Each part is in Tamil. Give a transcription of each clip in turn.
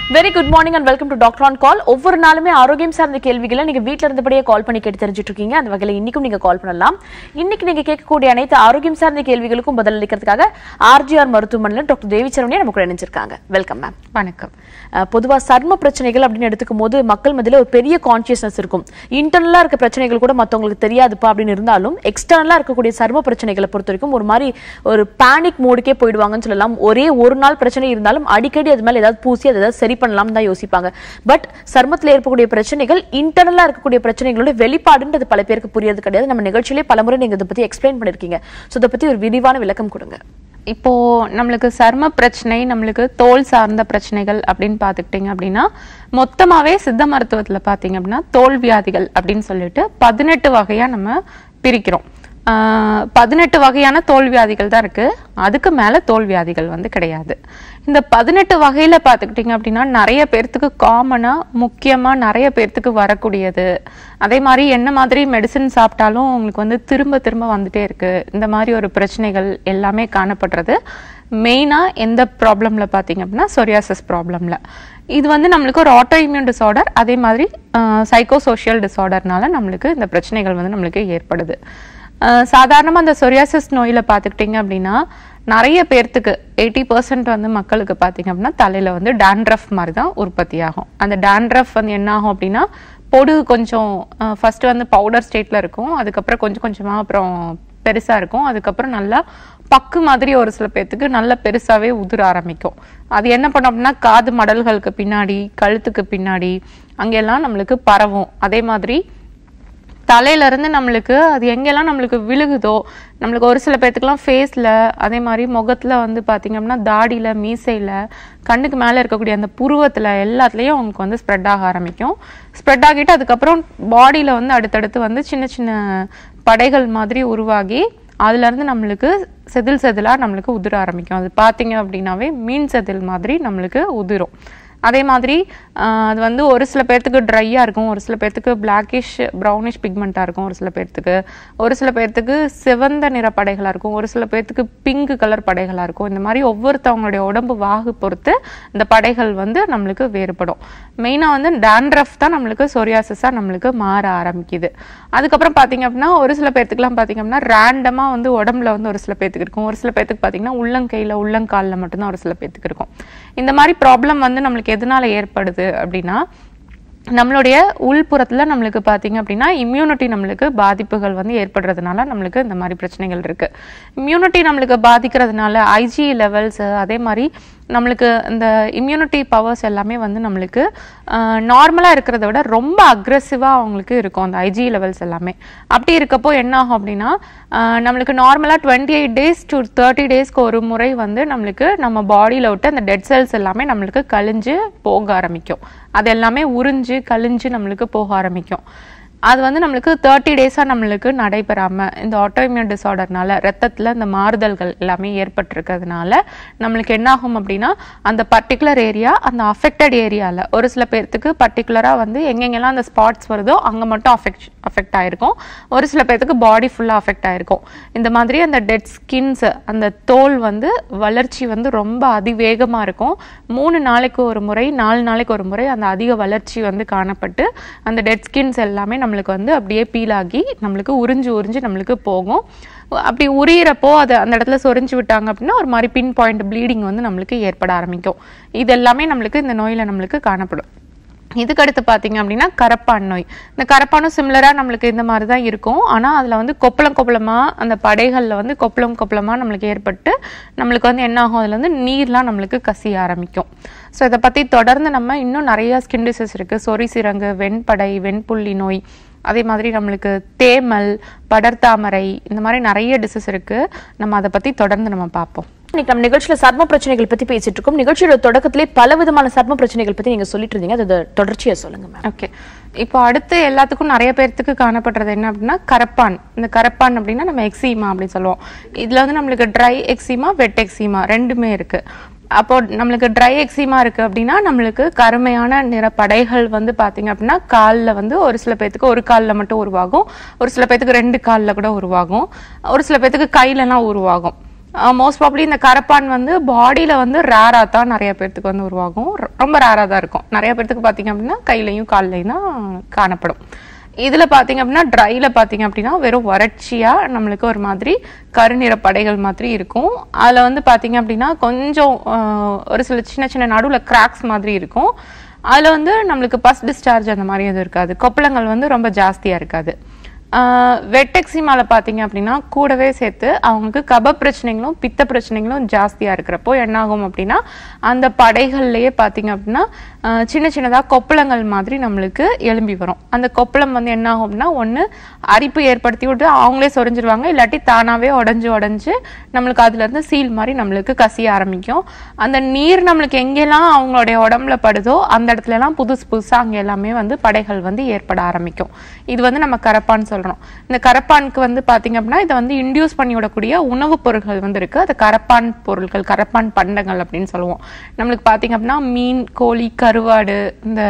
Very good morning and welcome to doctor on call ஒவ்வொரு நாளுமே ஆரோக்கியம் சார்ந்த கேள்விகளை நீங்க வீட்ல இருந்தபடியே கால் பண்ணி கேட்டு தெரிஞ்சுட்டு இருக்கீங்க அந்த வகையில இன்னைக்கும் நீங்க கால் பண்ணலாம் இன்னைக்கு நீங்க கேட்கக்கூடிய அனைத்து ஆரோக்கியம் சார்ந்த கேள்விகளுக்கும் பதில் அளிக்கிறதுக்காக ஆர்ஜிஆர் மருத்துவமனையில் டாக்டர் தேவி சரவணியா நமக்கு இணைஞ்சிருக்காங்க வெல்கம் மேம் வணக்கம் அஹ் பொதுவா சர்ம பிரச்சனைகள் அப்படின்னு எடுத்துக்கும் போது மக்கள் மத்தியில ஒரு பெரிய கான்சியஸ்னஸ் இருக்கும் இன்டர்னலா இருக்க பிரச்சனைகள் கூட மத்தவங்களுக்கு தெரியாதுப்பா அப்படின்னு இருந்தாலும் எக்ஸ்டர்னலா இருக்கக்கூடிய சர்ம பிரச்சனைகளை பொறுத்த வரைக்கும் ஒரு மாதிரி ஒரு பேனிக் மோடுக்கே போயிடுவாங்கன்னு சொல்லலாம் ஒரே ஒரு நாள் பிரச்சனை இருந்தாலும் அடிக்கடி அது மேல ஏதாவது பூசி அதை ஏதாவது சரி பண்ணலாம் தான் யோசிப்பாங்க பட் சர்மத்துல ஏற்படக்கூடிய பிரச்சனைகள் இன்டர்னலா இருக்கக்கூடிய பிரச்சனைகளோட வெளிப்பாடுன்றது பல பேருக்கு புரியறது கிடையாது நம்ம நிகழ்ச்சியிலே பலமுறை நீங்க இதை பத்தி எக்ஸ்பிளைன் பண்ணிருக்கீங்க சோ இதை பத்தி ஒரு விரிவான விளக்கம் கொடுங்க இப்போ நம்மளுக்கு சர்ம பிரச்சனை நம்மளுக்கு தோல் சார்ந்த பிரச்சனைகள் அப்படின்னு பார்த்துக்கிட்டிங்க அப்படின்னா மொத்தமாவே சித்த மருத்துவத்துல பார்த்தீங்க அப்படின்னா தோல் வியாதிகள் அப்படின்னு சொல்லிட்டு பதினெட்டு வகையா நம்ம பிரிக்கிறோம் ஆஹ் பதினெட்டு வகையான தோல் வியாதிகள் தான் இருக்கு அதுக்கு மேல தோல் வியாதிகள் வந்து கிடையாது இந்த பதினெட்டு வகையில பார்த்துக்கிட்டிங்க அப்படின்னா நிறைய பேர்த்துக்கு காமனா முக்கியமா நிறைய பேர்த்துக்கு வரக்கூடியது அதே மாதிரி என்ன மாதிரி மெடிசின் சாப்பிட்டாலும் உங்களுக்கு வந்து திரும்ப திரும்ப வந்துட்டே இருக்கு இந்த மாதிரி ஒரு பிரச்சனைகள் எல்லாமே காணப்படுறது மெயினா எந்த ப்ராப்ளம்ல பார்த்தீங்க அப்படின்னா சொரியாசிஸ் ப்ராப்ளம்ல இது வந்து நம்மளுக்கு ஒரு ஆட்டோ இம்யூன் டிசார்டர் அதே மாதிரி சைக்கோ சோஷியல் டிசார்டர்னால நம்மளுக்கு இந்த பிரச்சனைகள் வந்து நம்மளுக்கு ஏற்படுது சாதாரணமாக அந்த சொரியாசிஸ் நோயில் பார்த்துக்கிட்டிங்க அப்படின்னா நிறைய பேர்த்துக்கு எயிட்டி பர்சன்ட் வந்து மக்களுக்கு பார்த்தீங்க அப்படின்னா தலையில் வந்து டேண்ட்ரஃப் மாதிரி தான் உற்பத்தி ஆகும் அந்த டேண்ட்ரஃப் வந்து என்ன ஆகும் அப்படின்னா பொடு கொஞ்சம் ஃபர்ஸ்ட் வந்து பவுடர் ஸ்டேட்டில் இருக்கும் அதுக்கப்புறம் கொஞ்சம் கொஞ்சமாக அப்புறம் பெருசாக இருக்கும் அதுக்கப்புறம் நல்லா பக்கு மாதிரி ஒரு சில பேர்த்துக்கு நல்ல பெருசாகவே உதிர ஆரம்பிக்கும் அது என்ன பண்ணும் அப்படின்னா காது மடல்களுக்கு பின்னாடி கழுத்துக்கு பின்னாடி அங்கெல்லாம் நம்மளுக்கு பரவும் அதே மாதிரி தலையில இருந்து நம்மளுக்கு அது எங்கெல்லாம் நம்மளுக்கு விழுகுதோ நம்மளுக்கு ஒரு சில பேர்த்துக்குலாம் ஃபேஸில் அதே மாதிரி முகத்துல வந்து பார்த்தீங்க அப்படின்னா தாடியில் மீசையில் கண்ணுக்கு மேலே இருக்கக்கூடிய அந்த புருவத்தில் எல்லாத்துலேயும் அவங்களுக்கு வந்து ஸ்ப்ரெட் ஆக ஆரம்பிக்கும் ஸ்ப்ரெட் ஆகிட்டு அதுக்கப்புறம் பாடியில் வந்து அடுத்தடுத்து வந்து சின்ன சின்ன படைகள் மாதிரி உருவாகி அதுல இருந்து நம்மளுக்கு செதில் செதிலா நம்மளுக்கு உதிர ஆரம்பிக்கும் அது பார்த்தீங்க அப்படின்னாவே மீன் செதில் மாதிரி நம்மளுக்கு உதிரும் அதே மாதிரி ஆஹ், அது வந்து ஒரு சில பேர்த்துக்கு ட்ரையாக இருக்கும் ஒரு சில பேர்த்துக்கு பிளாக்கிஷ் ப்ரௌனிஷ் பிக்மெண்ட்டாக இருக்கும் ஒரு சில பேர்த்துக்கு ஒரு சில பேர்த்துக்கு சிவந்த நிற படைகளாக இருக்கும் ஒரு சில பேர்த்துக்கு பிங்க் கலர் படைகளாக இருக்கும் இந்த மாதிரி ஒவ்வொருத்தவங்களுடைய உடம்பு வாகு பொறுத்து இந்த படைகள் வந்து நம்மளுக்கு வேறுபடும் மெயினாக வந்து டேண்ட்ரஃப் தான் நம்மளுக்கு சொரியாசிஸாக நம்மளுக்கு மாற ஆரம்பிக்குது அதுக்கப்புறம் பார்த்தீங்க அப்படின்னா ஒரு சில பேர்த்துக்குலாம் பார்த்தீங்க அப்படின்னா ரேண்டமாக வந்து உடம்புல வந்து ஒரு சில பேர்த்துக்கு இருக்கும் ஒரு சில பேர்த்துக்கு பார்த்தீங்கன்னா உள்ளங்கையில் உள்ளங்காலில் மட்டும்தான் ஒரு சில பேர்த்துக்கு இருக்கும் இந்த மாதிரி ப்ராப்ளம் வந்து நம்மளுக்கு எதனால ஏற்படுது அப்படின்னா நம்மளுடைய உள்புறத்துல நம்மளுக்கு பார்த்தீங்க அப்படின்னா இம்யூனிட்டி நம்மளுக்கு பாதிப்புகள் வந்து ஏற்படுறதுனால நம்மளுக்கு இந்த மாதிரி பிரச்சனைகள் இருக்கு இம்யூனிட்டி நம்மளுக்கு பாதிக்கிறதுனால ஐஜி லெவல்ஸ் அதே மாதிரி நம்மளுக்கு இந்த இம்யூனிட்டி பவர்ஸ் எல்லாமே வந்து நம்மளுக்கு நார்மலாக இருக்கிறத விட ரொம்ப அக்ரெசிவாக அவங்களுக்கு இருக்கும் அந்த ஐஜி லெவல்ஸ் எல்லாமே அப்படி இருக்கப்போ என்ன ஆகும் அப்படின்னா ஆஹ் நம்மளுக்கு நார்மலாக twenty eight days to thirty டேஸ்க்கு ஒரு முறை வந்து நம்மளுக்கு நம்ம பாடியில் விட்டு அந்த டெட் செல்ஸ் எல்லாமே நம்மளுக்கு கழிஞ்சு போக ஆரம்பிக்கும் அது எல்லாமே உறிஞ்சு கழிஞ்சு நம்மளுக்கு போக ஆரம்பிக்கும் அது வந்து நம்மளுக்கு தேர்ட்டி டேஸாக நம்மளுக்கு நடைபெறாமல் இந்த ஆட்டோஇம்யூன் டிசார்டர்னால ரத்தத்தில் இந்த மாறுதல்கள் எல்லாமே ஏற்பட்டிருக்கிறதுனால நம்மளுக்கு என்ன ஆகும் அப்படின்னா அந்த பர்டிகுலர் ஏரியா அந்த அஃபெக்டட் ஏரியாவில் ஒரு சில பேர்த்துக்கு பர்டிகுலராக வந்து எங்கெங்கெல்லாம் அந்த ஸ்பாட்ஸ் வருதோ அங்கே மட்டும் அஃபெக்ட் அஃபெக்ட் ஆயிருக்கும் ஒரு சில பேர்த்துக்கு பாடி ஃபுல்லாக அஃபெக்ட் ஆயிருக்கும் இந்த மாதிரி அந்த டெட் ஸ்கின்ஸ் அந்த தோல் வந்து வளர்ச்சி வந்து ரொம்ப அதிவேகமாக இருக்கும் மூணு நாளைக்கு ஒரு முறை நாலு நாளைக்கு ஒரு முறை அந்த அதிக வளர்ச்சி வந்து காணப்பட்டு அந்த டெட் ஸ்கின்ஸ் எல்லாமே நம்மளுக்கு வந்து அப்படியே பீல் ஆகி நம்மளுக்கு உறிஞ்சு உறிஞ்சு நம்மளுக்கு போகும் அப்படி உரியிறப்போ அது அந்த இடத்துல சொரிஞ்சு விட்டாங்க அப்படின்னா ஒரு மாதிரி பின் பாயிண்ட் ப்ளீடிங் வந்து நம்மளுக்கு ஏற்பட ஆரம்பிக்கும் இது எல்லாமே நம்மளுக்கு இந்த நோயில நம்மளுக்கு காணப்படும் இதுக்கடுத்து பார்த்தீங்க அப்படின்னா கரப்பான் நோய் இந்த கரப்பானும் சிமிலராக நம்மளுக்கு இந்த மாதிரி தான் இருக்கும் ஆனால் அதில் வந்து கொப்பளம் கொப்பளமாக அந்த படைகளில் வந்து கொப்பளம் கொப்பளமாக நம்மளுக்கு ஏற்பட்டு நம்மளுக்கு வந்து என்ன ஆகும் அதில் வந்து நீர்லாம் நம்மளுக்கு கசிய ஆரம்பிக்கும் ஸோ இதை பற்றி தொடர்ந்து நம்ம இன்னும் நிறைய ஸ்கின் டிசீஸ் இருக்குது சொறி சிரங்கு வெண்படை வெண்புள்ளி நோய் அதே மாதிரி நம்மளுக்கு தேமல் படர்தாமரை இந்த மாதிரி நிறைய டிசீஸ் இருக்குது நம்ம அதை பற்றி தொடர்ந்து நம்ம பார்ப்போம் இன்னைக்கு நம்ம நிகழ்ச்சியில சர்ம பிரச்சனைகள் பத்தி பேசிட்டு இருக்கோம் நிகழ்ச்சியோட தொடக்கத்திலே பல விதமான சர்ம பிரச்சனைகள் பத்தி நீங்க சொல்லிட்டு இருந்தீங்க அது தொடர்ச்சியா சொல்லுங்க மேம் ஓகே இப்போ அடுத்து எல்லாத்துக்கும் நிறைய பேர்த்துக்கு காணப்படுறது என்ன அப்படின்னா கரப்பான் இந்த கரப்பான் அப்படின்னா நம்ம எக்ஸிமா அப்படின்னு சொல்லுவோம் இதுல வந்து நம்மளுக்கு ட்ரை எக்ஸிமா வெட் எக்ஸிமா ரெண்டுமே இருக்கு அப்போ நம்மளுக்கு ட்ரை எக்ஸிமா இருக்கு அப்படின்னா நம்மளுக்கு கருமையான நிற படைகள் வந்து பாத்தீங்க அப்படின்னா காலில் வந்து ஒரு சில பேர்த்துக்கு ஒரு காலில் மட்டும் உருவாகும் ஒரு சில பேர்த்துக்கு ரெண்டு காலில் கூட உருவாகும் ஒரு சில பேர்த்துக்கு கையிலலாம் உருவாகும் மோஸ்ட் ப்ராப்ளி இந்த கரப்பான் வந்து பாடியில வந்து ரேரா தான் நிறைய பேர்த்துக்கு வந்து உருவாகும் ர- ரொம்ப ரேராக தான் இருக்கும் நிறைய பேர்த்துக்கு பார்த்தீங்க அப்படின்னா கையிலையும் கால்லையும் தான் காணப்படும் இதுல பாத்தீங்க அப்படின்னா ட்ரைல பாத்தீங்க அப்படின்னா வெறும் வறட்சியா நம்மளுக்கு ஒரு மாதிரி கருநிற படைகள் மாதிரி இருக்கும் அதுல வந்து பாத்தீங்க அப்படின்னா கொஞ்சம் ஆஹ், ஒரு சில சின்ன சின்ன நடுவுல கிராக்ஸ் மாதிரி இருக்கும் அதுல வந்து நம்மளுக்கு பஸ் டிஸ்சார்ஜ் அந்த மாதிரி எதுவும் இருக்காது கொப்பளங்கள் வந்து ரொம்ப ஜாஸ்தியா இருக்காது வெட்டெக்சிமால பாத்தீங்க அப்படின்னா கூடவே சேர்த்து அவங்களுக்கு கப பிரச்சனைகளும் பித்த பிரச்சனைகளும் ஜாஸ்தியா இருக்கிறப்போ என்ன ஆகும் அப்படின்னா அந்த படைகள்லயே பாத்தீங்க அப்படின்னா ஆஹ் சின்ன சின்னதா கொப்பளங்கள் மாதிரி நம்மளுக்கு எழும்பி வரும் அந்த கொப்பளம் வந்து என்ன ஆகும் அப்படின்னா ஒண்ணு அரிப்பு ஏற்படுத்தி விட்டு அவங்களே சொரிஞ்சிருவாங்க இல்லாட்டி தானாவே உடைஞ்சு உடைஞ்சு நம்மளுக்கு அதுல இருந்து சீல் மாதிரி நம்மளுக்கு கசிய ஆரம்பிக்கும் அந்த நீர் நம்மளுக்கு எங்கெல்லாம் அவங்களுடைய உடம்புல படுதோ அந்த இடத்துல எல்லாம் புதுசு புதுசா அங்க எல்லாமே வந்து படைகள் வந்து ஏற்பட ஆரம்பிக்கும் இது வந்து நம்ம கரப்பான் சொல்றோம் இந்த கரப்பானுக்கு வந்து பாத்தீங்க அப்படின்னா இதை வந்து இன்டியூஸ் பண்ணி விடக்கூடிய உணவுப் பொருட்கள் வந்து இருக்கு அது கரப்பான் பொருட்கள் கரப்பான் பண்டங்கள் அப்படின்னு சொல்லுவோம் நம்மளுக்கு பாத்தீங்க அப்படின்னா மீன் கோழி கருவாடு இந்த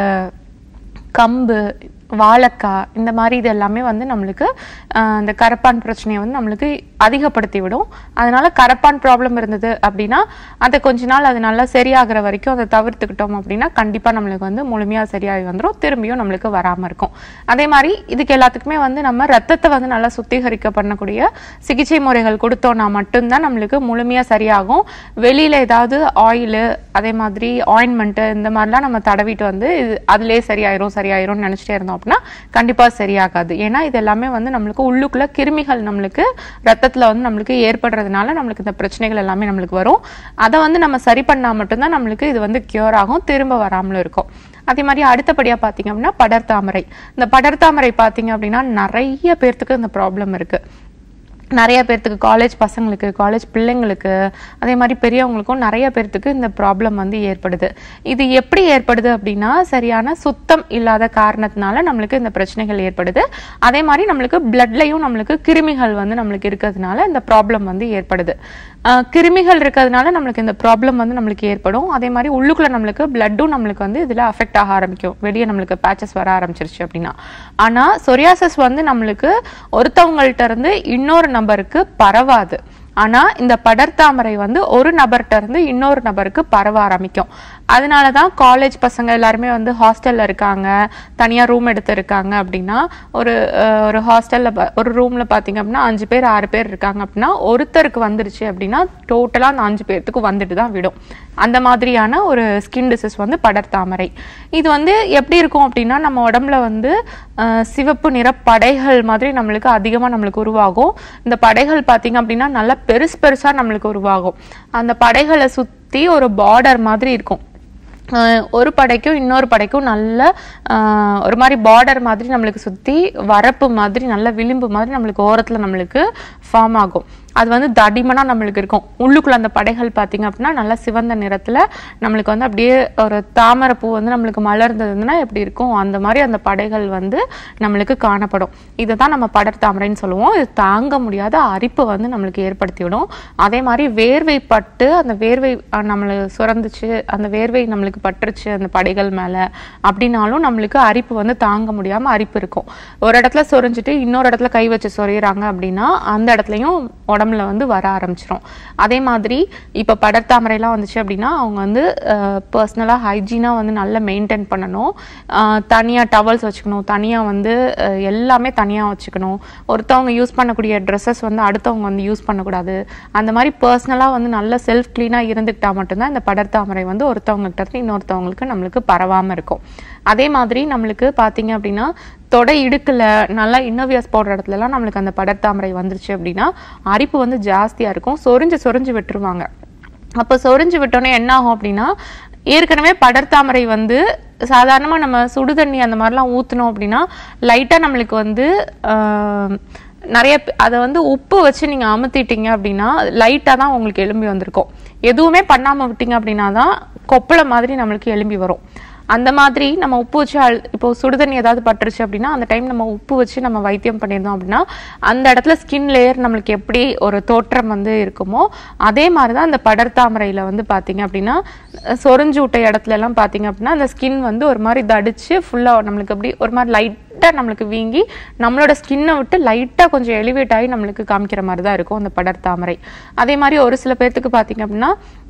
கம்பு வாழைக்காய் இந்த மாதிரி இது எல்லாமே வந்து நம்மளுக்கு ஆஹ், இந்த கரப்பான் பிரச்சனையை வந்து நம்மளுக்கு அதிகப்படுத்தி விடும் அதனால கரப்பான் ப்ராப்ளம் இருந்தது அப்படின்னா அதை கொஞ்ச நாள் அது நல்லா சரியாகிற வரைக்கும் அதை தவிர்த்துக்கிட்டோம் அப்படின்னா கண்டிப்பா நம்மளுக்கு வந்து முழுமையா சரியாகி வந்துடும் திரும்பியும் நம்மளுக்கு வராம இருக்கும் அதே மாதிரி இதுக்கு எல்லாத்துக்குமே வந்து நம்ம ரத்தத்தை வந்து நல்லா சுத்திகரிக்க பண்ணக்கூடிய சிகிச்சை முறைகள் கொடுத்தோம்னா மட்டும்தான் நம்மளுக்கு முழுமையா சரியாகும் வெளியில ஏதாவது ஆயிலு அதே மாதிரி ஆயின்மெண்ட் இந்த மாதிரிலாம் நம்ம தடவிட்டு வந்து இது அதுலயே சரியாயிரும் சரியாயிரும்னு நினைச்சிட்டே இருந்தோம் அப்படின்னா கண்டிப்பா சரியாகாது ஏன்னா இது எல்லாமே வந்து நம்மளுக்கு உள்ளுக்குள்ள கிருமிகள் நம்மளுக்கு ரத்தத்துல வந்து நம்மளுக்கு ஏற்படுறதுனால நம்மளுக்கு இந்த பிரச்சனைகள் எல்லாமே நம்மளுக்கு வரும் அதை வந்து நம்ம சரி பண்ணா மட்டும்தான் நம்மளுக்கு இது வந்து கியூர் ஆகும் திரும்ப வராமலும் இருக்கும் அதே மாதிரி அடுத்தபடியா பாத்தீங்க அப்படின்னா படர்தாமரை இந்த படர்தாமரை பாத்தீங்க அப்படின்னா நிறைய பேர்த்துக்கு இந்த ப்ராப்ளம் இருக்கு நிறைய பேர்த்துக்கு காலேஜ் பசங்களுக்கு காலேஜ் பிள்ளைங்களுக்கு அதே மாதிரி பெரியவங்களுக்கும் நிறைய பேர்த்துக்கு இந்த ப்ராப்ளம் வந்து ஏற்படுது இது எப்படி ஏற்படுது அப்படின்னா சரியான சுத்தம் இல்லாத காரணத்தினால நம்மளுக்கு இந்த பிரச்சனைகள் ஏற்படுது அதே மாதிரி நம்மளுக்கு பிளட்லையும் நம்மளுக்கு கிருமிகள் வந்து நம்மளுக்கு இருக்கிறதுனால இந்த ப்ராப்ளம் வந்து ஏற்படுது ஆஹ் கிருமிகள் இருக்கிறதுனால நம்மளுக்கு இந்த ப்ராப்ளம் வந்து நம்மளுக்கு ஏற்படும் அதே மாதிரி உள்ளுக்குள்ள நம்மளுக்கு பிளட்டும் நம்மளுக்கு வந்து இதுல அஃபெக்ட் ஆக ஆரம்பிக்கும் வெளியே நம்மளுக்கு பேச்சஸ் வர ஆரம்பிச்சிருச்சு அப்படின்னா ஆனா சொரியாசிஸ் வந்து நம்மளுக்கு ஒருத்தவங்கள்ட்ட இருந்து இன்னொரு நபருக்கு பரவாது ஆனா இந்த படர்தாமரை வந்து ஒரு நபர்கிட்ட இருந்து இன்னொரு நபருக்கு பரவ ஆரம்பிக்கும் அதனாலதான் காலேஜ் பசங்க எல்லாருமே வந்து ஹாஸ்டல்ல இருக்காங்க தனியா ரூம் எடுத்து இருக்காங்க அப்படின்னா ஒரு அஹ், ஒரு ஹாஸ்டல்ல ஒரு ரூம்ல பாத்தீங்க அப்படின்னா அஞ்சு பேர் ஆறு பேர் இருக்காங்க அப்படின்னா ஒருத்தருக்கு வந்துருச்சு அப்படின்னா டோட்டலா அந்த அஞ்சு பேர்த்துக்கு வந்துட்டு தான் விடும் அந்த மாதிரியான ஒரு ஸ்கின் டிசீஸ் வந்து படர்தாமரை இது வந்து எப்படி இருக்கும் அப்படின்னா நம்ம உடம்புல வந்து அஹ், சிவப்பு நிற படைகள் மாதிரி நம்மளுக்கு அதிகமா நம்மளுக்கு உருவாகும் இந்த படைகள் பாத்தீங்க அப்படின்னா நல்லா பெருசு பெருசா நம்மளுக்கு உருவாகும் அந்த படைகளை சுத்தி ஒரு பார்டர் மாதிரி இருக்கும் அஹ் ஒரு படைக்கும் இன்னொரு படைக்கும் நல்ல அஹ், ஒரு மாதிரி பார்டர் மாதிரி நம்மளுக்கு சுத்தி வரப்பு மாதிரி நல்ல விளிம்பு மாதிரி நம்மளுக்கு ஓரத்துல நம்மளுக்கு ஃபார்ம் ஆகும் அது வந்து தடிமனா நம்மளுக்கு இருக்கும் உள்ளுக்குள்ள அந்த படைகள் பாத்தீங்க அப்படின்னா நல்லா சிவந்த நிறத்துல நம்மளுக்கு வந்து அப்படியே ஒரு தாமரை பூ வந்து நம்மளுக்கு மலர்ந்ததுன்னா எப்படி இருக்கும் அந்த மாதிரி அந்த படைகள் வந்து நம்மளுக்கு காணப்படும் இதை தான் நம்ம படர் தாமரைன்னு சொல்லுவோம் இது தாங்க முடியாத அரிப்பு வந்து நம்மளுக்கு ஏற்படுத்தி விடும் அதே மாதிரி வேர்வை பட்டு அந்த வேர்வை அஹ், நம்மளுக்கு சுரந்துச்சு அந்த வேர்வை நம்மளுக்கு பட்டுருச்சு அந்த படைகள் மேல அப்படின்னாலும் நம்மளுக்கு அரிப்பு வந்து தாங்க முடியாம அரிப்பு இருக்கும் ஒரு இடத்துல சொரிஞ்சிட்டு இன்னொரு இடத்துல கை வச்சு சொரியிறாங்க அப்படின்னா அந்த இடத்துலயும் உடம்புல வந்து வர ஆரம்பிச்சிரும் அதே மாதிரி இப்ப படர்தாமரைலாம் வந்துச்சு அப்படின்னா அவங்க வந்து பர்சனலா ஹைஜீனா வந்து நல்லா மெயின்டைன் பண்ணணும் அஹ், தனியா டவல்ஸ் வச்சுக்கணும் தனியா வந்து அஹ், எல்லாமே தனியா வச்சுக்கணும் ஒருத்தவங்க யூஸ் பண்ணக்கூடிய ட்ரெஸ்ஸஸ் வந்து அடுத்தவங்க வந்து யூஸ் பண்ணக்கூடாது அந்த மாதிரி பர்சனலாக வந்து நல்ல செல்ஃப் க்ளீனாக இருந்துக்கிட்டா மட்டும்தான் இந்த படர்தாமரை வந்து ஒருத்தவங்ககிட்ட இருந்து இன்னொருத்தவங்களுக்கு நம்மளுக்கு பரவாமல் இருக்கும் அதே மாதிரி நம்மளுக்கு பார்த்தீங்க அப்படின்னா தொடை இடுக்குல நல்லா இன்னோவியஸ் போடுற இடத்துலலாம் நம்மளுக்கு அந்த படர்தாமரை வந்துருச்சு அப்படின்னா அரிப்பு வந்து ஜாஸ்தியாக இருக்கும் சொரிஞ்சு சொரிஞ்சு விட்டுருவாங்க அப்போ சொரிஞ்சு விட்டோன்னே என்ன ஆகும் அப்படின்னா ஏற்கனவே படர்தாமரை வந்து சாதாரணமா நம்ம சுடு தண்ணி அந்த மாதிரிலாம் ஊத்துனோம் அப்படின்னா லைட்டா நம்மளுக்கு வந்து ஆஹ், நிறைய பே- அதை வந்து உப்பு வச்சு நீங்க அமுத்திட்டீங்க அப்படின்னா லைட்டா தான் உங்களுக்கு எலும்பி வந்திருக்கும் எதுவுமே பண்ணாம விட்டீங்க அப்படின்னா தான் கொப்பளை மாதிரி நம்மளுக்கு எலும்பி வரும் அந்த மாதிரி நம்ம உப்பு வச்சு அழு- இப்போ சுடுதண்ணி ஏதாவது பட்டுருச்சு அப்படின்னா அந்த டைம் நம்ம உப்பு வச்சு நம்ம வைத்தியம் பண்ணியிருந்தோம் அப்படின்னா அந்த இடத்துல ஸ்கின் லேயர் நம்மளுக்கு எப்படி ஒரு தோற்றம் வந்து இருக்குமோ அதே மாதிரி தான் அந்த படர்தாமரையில வந்து பாத்தீங்க அப்படின்னா அஹ், சொரிஞ்சு விட்ட இடத்துல எல்லாம் பாத்தீங்க அப்படின்னா அந்த ஸ்கின் வந்து ஒரு மாதிரி தடிச்சு ஃபுல்லா நம்மளுக்கு அப்படி ஒரு மாதிரி லைட்டா நம்மளுக்கு வீங்கி நம்மளோட ஸ்கின்னை விட்டு லைட்டா கொஞ்சம் எலிவேட் ஆகி நம்மளுக்கு காமிக்கிற மாதிரி தான் இருக்கும் அந்த படர்தாமரை அதே மாதிரி ஒரு சில பேர்த்துக்கு பாத்தீங்க அப்படின்னா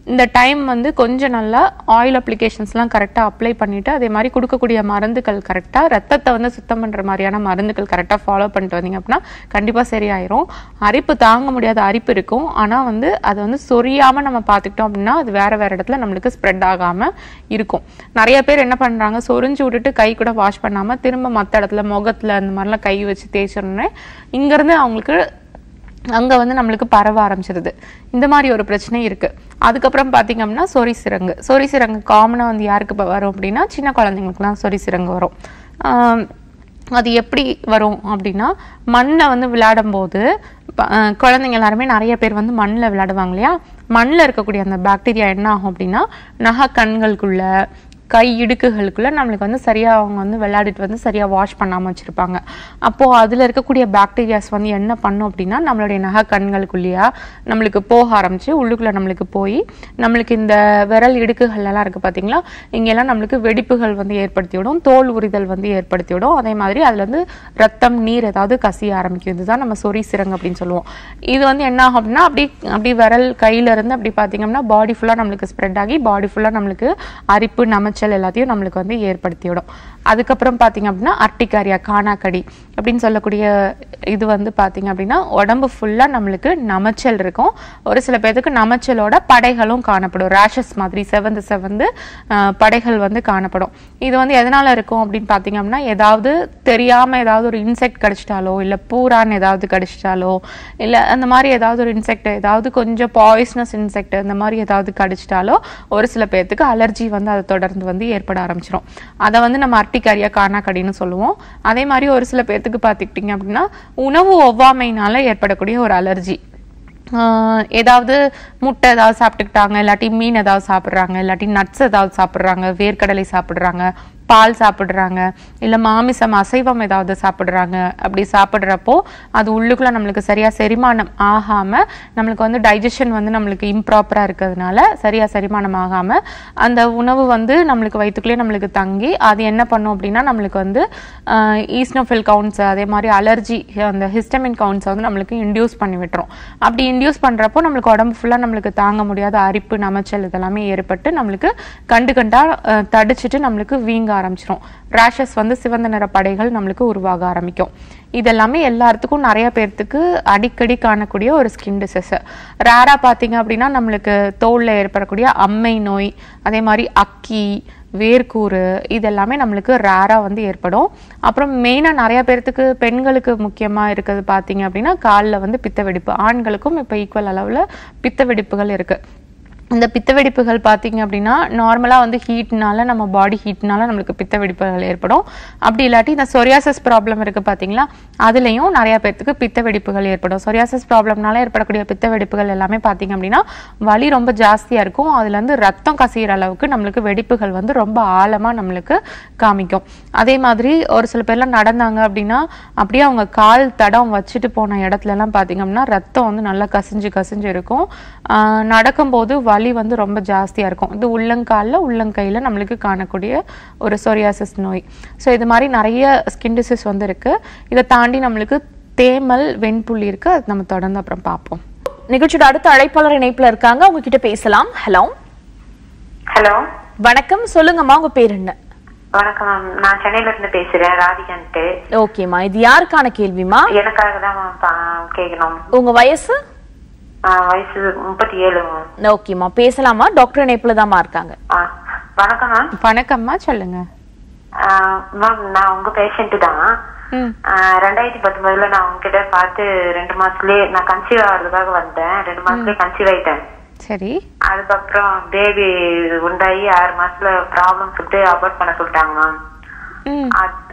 இந்த டைம் வந்து கொஞ்சம் நல்லா ஆயில் அப்ளிகேஷன்ஸ்லாம் கரெக்டாக அப்ளை பண்ணிட்டு அதே மாதிரி கொடுக்கக்கூடிய மருந்துகள் கரெக்டாக ரத்தத்தை வந்து சுத்தம் பண்ணுற மாதிரியான மருந்துகள் கரெக்டாக ஃபாலோ பண்ணிட்டு வந்தீங்க அப்படின்னா கண்டிப்பாக சரியாயிரும் அரிப்பு தாங்க முடியாத அரிப்பு இருக்கும் ஆனால் வந்து அது வந்து சொரியாமல் நம்ம பார்த்துக்கிட்டோம் அப்படின்னா அது வேற வேற இடத்துல நம்மளுக்கு ஸ்ப்ரெட் ஆகாமல் இருக்கும் நிறைய பேர் என்ன பண்ணுறாங்க சொரிஞ்சு விட்டுட்டு கை கூட வாஷ் பண்ணாமல் திரும்ப மற்ற இடத்துல முகத்தில் அந்த மாதிரிலாம் கை வச்சு தேய்ச்சோன்னே இங்கேருந்து அவங்களுக்கு அங்க வந்து நம்மளுக்கு பரவ ஆரம்பிச்சிருது இந்த மாதிரி ஒரு பிரச்சனை இருக்கு அதுக்கப்புறம் பாத்தீங்க அப்படின்னா சொறி சிரங்கு சொறி சிரங்கு காமனா வந்து யாருக்கு இப்ப வரும் அப்படின்னா சின்ன குழந்தைங்களுக்குலாம் சொறி சிரங்கு வரும் ஆம், அது எப்படி வரும் அப்படின்னா மண்ணில் வந்து விளையாடும் போது ப- அஹ் குழந்தைங்க எல்லாருமே நிறைய பேர் வந்து மண்ணில் விளையாடுவாங்க இல்லையா மண்ணில் இருக்கக்கூடிய அந்த பாக்டீரியா என்ன ஆகும் அப்படின்னா நகை கண்களுக்குள்ள கை இடுக்குகளுக்குள்ள நம்மளுக்கு வந்து சரியா அவங்க வந்து விளையாடிட்டு வந்து சரியா வாஷ் பண்ணாம வச்சிருப்பாங்க அப்போ அதுல இருக்கக்கூடிய பாக்டீரியாஸ் வந்து என்ன பண்ணும் அப்படின்னா நம்மளுடைய நகை கண்களுக்குள்ளேயா நம்மளுக்கு போக ஆரம்பிச்சு உள்ளுக்குள்ள நம்மளுக்கு போய் நம்மளுக்கு இந்த விரல் இடுக்குகள் எல்லாம் இருக்கு பாத்தீங்களா இங்கெல்லாம் நம்மளுக்கு வெடிப்புகள் வந்து ஏற்படுத்தி விடும் தோல் உரிதல் வந்து ஏற்படுத்தி விடும் அதே மாதிரி அதுல இருந்து ரத்தம் நீர் ஏதாவது கசிய ஆரம்பிக்கும் இதுதான் நம்ம சொறி சிரங்கு அப்படின்னு சொல்லுவோம் இது வந்து என்ன ஆகும் அப்படின்னா அப்படி அப்படி விரல் கையில இருந்து அப்படி பாத்தீங்கன்னா பாடி ஃபுல்லா நம்மளுக்கு ஸ்ப்ரெட் ஆகி பாடி ஃபுல்லா நம்மளுக்கு அரிப்பு நமைச்சல் எல்லாத்தையும் நம்மளுக்கு வந்து ஏற்படுத்தி விடும் அதுக்கப்புறம் பாத்தீங்க அப்படின்னா அர்டிகாரியா காணாக்கடி அப்படின்னு சொல்லக்கூடிய இது வந்து பாத்தீங்க அப்படின்னா உடம்பு ஃபுல்லா நம்மளுக்கு நமைச்சல் இருக்கும் ஒரு சில பேர்த்துக்கு நமைச்சலோட படைகளும் காணப்படும் ரேஷஸ் மாதிரி செவந்து செவந்து ஆஹ், படைகள் வந்து காணப்படும் இது வந்து எதனால இருக்கும் அப்படின்னு பாத்தீங்க அப்படின்னா ஏதாவது தெரியாம ஏதாவது ஒரு இன்செக்ட் கடிச்சிட்டாலோ இல்ல பூரான் ஏதாவது கடிச்சிட்டாலோ இல்ல அந்த மாதிரி ஏதாவது ஒரு இன்செக்ட் ஏதாவது கொஞ்சம் பாய்ஸ்னஸ் இன்செக்ட் இந்த மாதிரி ஏதாவது கடிச்சிட்டாலோ ஒரு சில பேர்த்துக்கு அலர்ஜி வந்து அதை தொடர்ந்து வந்து ஏற்பட ஆரம்பிச்சிடும் அதை வந்து நம்ம அர்டிகாரியா காணாக்கடின்னு சொல்லுவோம் அதே மாதிரி ஒரு சில பேர்த்துக்கு பார்த்துக்கிட்டிங்க அப்படின்னா உணவு ஒவ்வாமையினால ஏற்படக்கூடிய ஒரு அலர்ஜி ஆஹ் ஏதாவது முட்டை ஏதாவது சாப்பிட்டுக்கிட்டாங்க இல்லாட்டி மீன் ஏதாவது சாப்பிட்றாங்க இல்லாட்டி நட்ஸ் ஏதாவது சாப்பிட்றாங்க வேர்க்கடலை சாப்பிட்றாங்க பால் சாப்பிட்றாங்க இல்லை மாமிசம் அசைவம் ஏதாவது சாப்பிட்றாங்க அப்படி சாப்பிட்றப்போ அது உள்ளுக்குள்ள நம்மளுக்கு சரியா செரிமானம் ஆகாம நம்மளுக்கு வந்து டைஜஷன் வந்து நம்மளுக்கு இம்ப்ராப்பரா இருக்கிறதுனால சரியா செரிமானம் ஆகாம அந்த உணவு வந்து நம்மளுக்கு வயிற்றுக்குள்ளேயே நம்மளுக்கு தங்கி அது என்ன பண்ணும் அப்படின்னா நம்மளுக்கு வந்து ஈஸ்னோஃபில் கவுண்ட்ஸ் அதே மாதிரி அலர்ஜி அந்த ஹிஸ்டமின் கவுண்ட்ஸ் வந்து நம்மளுக்கு இன்டியூஸ் பண்ணி விட்டுரும் அப்படி இன்டியூஸ் பண்றப்போ நம்மளுக்கு உடம்பு ஃபுல்லா நம்மளுக்கு தாங்க முடியாத அரிப்பு நமைச்சல் இதெல்லாமே ஏற்பட்டு நம்மளுக்கு கண்டு கண்டா அஹ், தடிச்சிட்டு நம்மளுக்கு வீங்க ஆரம்பிச்சிரும் ரேஷஸ் வந்து சிவந்த நிற படைகள் நம்மளுக்கு உருவாக ஆரம்பிக்கும் இதெல்லாமே எல்லாத்துக்கும் நிறைய பேர்த்துக்கு அடிக்கடி காணக்கூடிய ஒரு ஸ்கின் டிசீஸ் ரேரா பாத்தீங்க அப்படின்னா நம்மளுக்கு தோல்ல ஏற்படக்கூடிய அம்மை நோய் அதே மாதிரி அக்கி வேர்க்கூறு இதெல்லாமே நம்மளுக்கு ரேரா வந்து ஏற்படும் அப்புறம் மெயினா நிறைய பேர்த்துக்கு பெண்களுக்கு முக்கியமா இருக்கிறது பாத்தீங்க அப்படின்னா கால்ல வந்து பித்த வெடிப்பு ஆண்களுக்கும் இப்ப ஈக்குவல் அளவுல பித்த வெடிப்புகள் இருக்கு இந்த பித்த வெடிப்புகள் பார்த்தீங்க அப்படின்னா நார்மலாக வந்து ஹீட்னால நம்ம பாடி ஹீட்னால நம்மளுக்கு பித்த வெடிப்புகள் ஏற்படும் அப்படி இல்லாட்டி இந்த சொரியாசஸ் ப்ராப்ளம் இருக்கு பார்த்தீங்களா அதுலேயும் நிறைய பேர்த்துக்கு பித்த வெடிப்புகள் ஏற்படும் சொரியாசஸ் ப்ராப்ளம்னால ஏற்படக்கூடிய பித்த வெடிப்புகள் எல்லாமே பார்த்தீங்க அப்படின்னா வலி ரொம்ப ஜாஸ்தியாக இருக்கும் அதுலேருந்து ரத்தம் கசிகிற அளவுக்கு நம்மளுக்கு வெடிப்புகள் வந்து ரொம்ப ஆழமாக நம்மளுக்கு காமிக்கும் அதே மாதிரி ஒரு சில பேர்லாம் நடந்தாங்க அப்படின்னா அப்படியே அவங்க கால் தடம் வச்சுட்டு போன இடத்துல எல்லாம் பார்த்தீங்க அப்படின்னா ரத்தம் வந்து நல்லா கசிஞ்சு கசிஞ்சு இருக்கும் ஆஹ் நடக்கும்போது வலி வந்து ரொம்ப ஜாஸ்தியா இருக்கும் இது உள்ளங்கால்ல உள்ளங்கையில நம்மளுக்கு காணக்கூடிய ஒரு சொரியாசிஸ் நோய் ஸோ இது மாதிரி நிறைய ஸ்கின் டிசீஸ் வந்து இருக்கு இதை தாண்டி நம்மளுக்கு தேமல் வெண்புள்ளி இருக்கு அது நம்ம தொடர்ந்து அப்புறம் பார்ப்போம் நிகழ்ச்சியோட அடுத்த அழைப்பாளர் இணைப்புல இருக்காங்க அவங்க கிட்ட பேசலாம் ஹலோ ஹலோ வணக்கம் சொல்லுங்கம்மா உங்க பேர் என்ன வணக்கம் மேம் நான் சென்னையில இருந்து பேசுறேன் ராதிகான்ட்டு ஓகேம்மா இது யாருக்கான கேள்விமா எனக்காக தான் மேம் பா- கேட்கணும் உங்க வயசு ஆ, வயசு முப்பத்தி ஏழு மேம் ஓகேம்மா பேசலாமா டாக்டர் இணைப்புல தாம்மா இருக்காங்க ஆ, வணக்கம் மேம் வணக்கம்மா சொல்லுங்க ஆ, மேம் நான் உங்க பேஷண்ட் தான் ம் ஆ, ரெண்டாயிரத்தி பத்தொன்பதுல நான் உங்ககிட்ட பார்த்து ரெண்டு மாசத்துலயே நான் கன்சீவ் ஆகிறதுக்காக வந்தேன் ரெண்டு மாசத்துலயே கன்சீவ் ஆயிட்டேன் சரி அதுக்கப்புறம் பேபி உண்டாகி ஆறு மாசத்துல ப்ராப்ளம் சொல்லிட்டு அபார்ட் பண்ண சொல்லிட்டாங்க மேம் ம்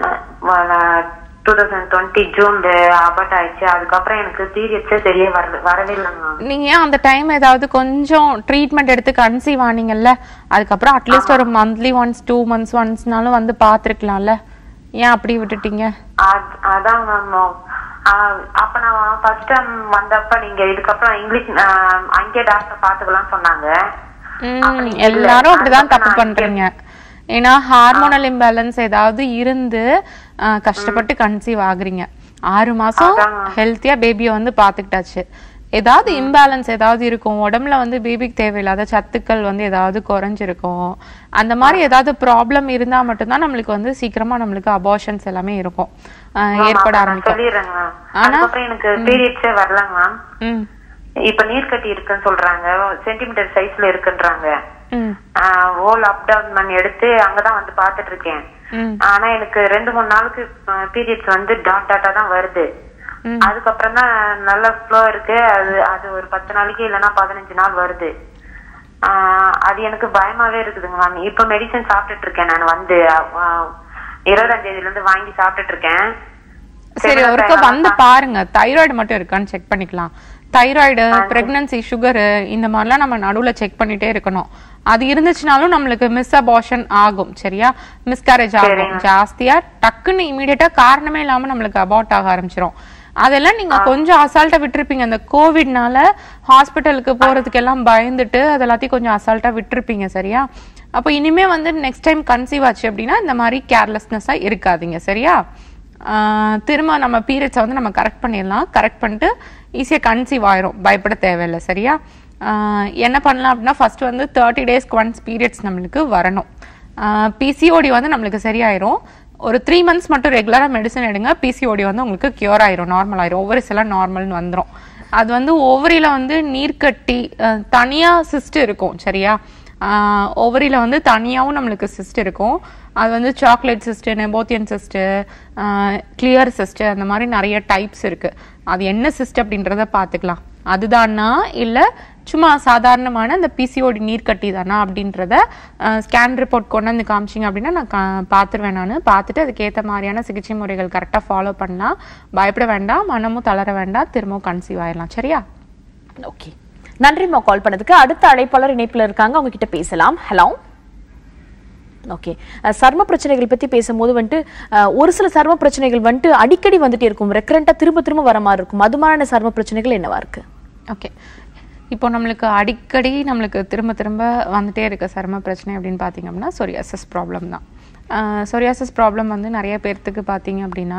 டூ தௌசண்ட் டுவெண்ட்டி ஜூன்ல அபார்ட் ஆயிடுச்சு அதுக்கப்புறம் எனக்கு பீரியட்ஸே சரியே வரல வரவே இல்லை மேம் நீங்க அந்த டைம் ஏதாவது கொஞ்சம் ட்ரீட்மெண்ட் எடுத்து கன்சீவ் ஆனீங்கல்ல அதுக்கப்புறம் அட்லீஸ்ட் ஒரு மந்த்லி ஒன்ஸ் டூ மந்த்ஸ் ஒன்ஸ்னாலும் வந்து பார்த்துருக்கலாம்ல ஏன் அப்படி விட்டுட்டீங்க அத்- அதான் மேம் அப்ப நான் ஃபர்ஸ்ட் டைம் வந்தப்ப நீங்க இதுக்கப்புறம் இங்கிலீஷ் ஆஹ், அங்கேயே டாக்டர் பாத்துக்கலாம் சொன்னாங்க அப்ப ம், நீங்க எல்லாரும் இல்ல. அப்படிதான் தப்பு அதுக்கப்புறம் பண்றீங்க ஏன்னா ஹார்மோனல் இம்பேலன்ஸ் ஏதாவது இருந்து ஆஹ், கஷ்டப்பட்டு கன்சீவ் ஆகுறீங்க ஆறு மாசம் அதான். ஹெல்த்தியா பேபியை வந்து பாத்துக்கிட்டாச்சு ஏதாவது இம்பேலன்ஸ் ஏதாவது இருக்கும் உடம்புல வந்து பேபிக்கு தேவையில்லாத சத்துக்கள் வந்து ஏதாவது குறைஞ்சிருக்கும் அந்த மாதிரி ஏதாவது ப்ராப்ளம் இருந்தா மட்டும்தான் நம்மளுக்கு வந்து சீக்கிரமா நம்மளுக்கு அபார்ஷன்ஸ் எல்லாமே இருக்கும் ஆஹ் ஏற்பட நான் ஆரம்பிக்கும் சொல்லிடுறேங்க மேம் அதுக்கப்புறம் எனக்கு பீரியட்ஸே வரலங்க மேம் ம் இப்ப நீர் கட்டி இருக்குன்னு சொல்றாங்க சென்டிமீட்டர் சைஸ்ல இருக்குன்றாங்க ம் ஓல் அப்டவுன் எடுத்து அங்கதான் வந்து பாத்துட்டு இருக்கேன் ம் ஆனா எனக்கு ரெண்டு மூணு நாளுக்கு பீரியட்ஸ் வந்து டாட் டாட்டா தான் வருது ம். அதுக்கப்புறம் தான் நல்ல ஃப்ளோ இருக்கு அது அது ஒரு பத்து நாளைக்கு இல்லைன்னா பதினஞ்சு நாள் வருது ஆஹ் அது எனக்கு பயமாவே இருக்குதுங்க மேம் இப்ப மெடிசன் சாப்பிட்டுட்டு இருக்கேன் நான் வந்து ஆஹ் இருபதாம் தேதியில இருந்து வாங்கி சாப்பிட்டுட்டு இருக்கேன் சரி ஒருக்க வந்து பாருங்க தைராய்டு மட்டும் இருக்கான்னு செக் பண்ணிக்கலாம் தைராய்டு பிரெக்னன்சி சுகரு இந்த மாதிரிலாம் நம்ம நடுவுல செக் பண்ணிட்டே இருக்கணும் அது இருந்துச்சுனாலும் நம்மளுக்கு மிஸ் அபார்ஷன் ஆகும் சரியா மிஸ்கேரேஜ் ஆகும் ஜாஸ்தியா டக்குன்னு இமீடியட்டா காரணமே இல்லாம நம்மளுக்கு அபார்ட் ஆக ஆரம்பிச்சிரும் அதெல்லாம் நீங்க கொஞ்சம் அசால்ட்டா விட்டுருப்பீங்க அந்த கோவிட்னால ஹாஸ்பிட்டலுக்கு போறதுக்கு எல்லாம் பயந்துட்டு அது எல்லாத்தையும் கொஞ்சம் அசால்ட்டா விட்டுருப்பீங்க சரியா அப்போ இனிமே வந்து நெக்ஸ்ட் டைம் கன்சீவ் ஆச்சு அப்படின்னா இந்த மாதிரி கேர்லெஸ்னஸா இருக்காதீங்க சரியா ஆஹ் திரும்ப நம்ம பீரியட்ஸை வந்து நம்ம கரெக்ட் பண்ணிடலாம் கரெக்ட் பண்ணிட்டு ஈஸியாக கன்சீவ் ஆயிரும் பயப்பட தேவையில்லை சரியா ஆஹ் என்ன பண்ணலாம் அப்படின்னா ஃபர்ஸ்ட் வந்து தேர்ட்டி டேஸ்க்கு ஒன்ஸ் பீரியட்ஸ் நம்மளுக்கு வரணும் பிசிஓடி வந்து நம்மளுக்கு சரியாயிரும் ஒரு த்ரீ மந்த்ஸ் மட்டும் ரெகுலராக மெடிசன் எடுங்க பிசிஓடி வந்து உங்களுக்கு கியூர் ஆயிரும் நார்மல் ஆயிரும் ஓவரிஸ் எல்லாம் நார்மல்னு வந்துடும் அது வந்து ஓவரியில வந்து நீர்க்கட்டி அஹ் தனியா சிஸ்ட் இருக்கும் சரியா ஓவரியில வந்து தனியாவும் நம்மளுக்கு சிஸ்ட் இருக்கும் அது வந்து chocolate cyst nabothian cyst clear cyst அந்த மாதிரி நிறைய டைப்ஸ் இருக்கு அது என்ன சிஸ்ட் அப்படின்றத பார்த்துக்கலாம் அதுதானா இல்ல சும்மா சாதாரணமான அந்த பிசிஓடி நீர்க்கட்டி தானா அப்படின்றத ஸ்கேன் ரிப்போர்ட் கொண்டு வந்து காமிச்சிங்க அப்படின்னா நான் கா- பார்த்துருவேன் நான் பார்த்துட்டு அதுக்கேற்ற மாதிரியான சிகிச்சை முறைகள் கரெக்டாக ஃபாலோ பண்ணலாம் பயப்பட வேண்டாம் மனமும் தளர வேண்டாம் திரும்பவும் கன்சீவ் ஆயிடலாம் சரியா ஓகே நன்றிம்மா கால் பண்ணதுக்கு அடுத்த அழைப்பாளர் இணைப்புல இருக்காங்க அவங்க கிட்ட பேசலாம் ஹலோ ஓகே சர்ம பிரச்சனைகள் பத்தி பேசும்போது வந்துட்டு அஹ், ஒரு சில சர்ம பிரச்சனைகள் வந்துட்டு அடிக்கடி வந்துட்டே இருக்கும் ரெக்கரண்டா திரும்ப திரும்ப வர மாதிரி இருக்கும் அது மாதிரியான சர்ம பிரச்சனைகள் என்னவா இருக்கு ஓகே இப்போ நம்மளுக்கு அடிக்கடி நம்மளுக்கு திரும்ப திரும்ப வந்துட்டே இருக்க சரும பிரச்சனை அப்படின்னு பார்த்தீங்க அப்படின்னா சொரியாசஸ் ப்ராப்ளம் தான் சொரியாசஸ் ப்ராப்ளம் வந்து நிறைய பேர்த்துக்கு பார்த்தீங்க அப்படின்னா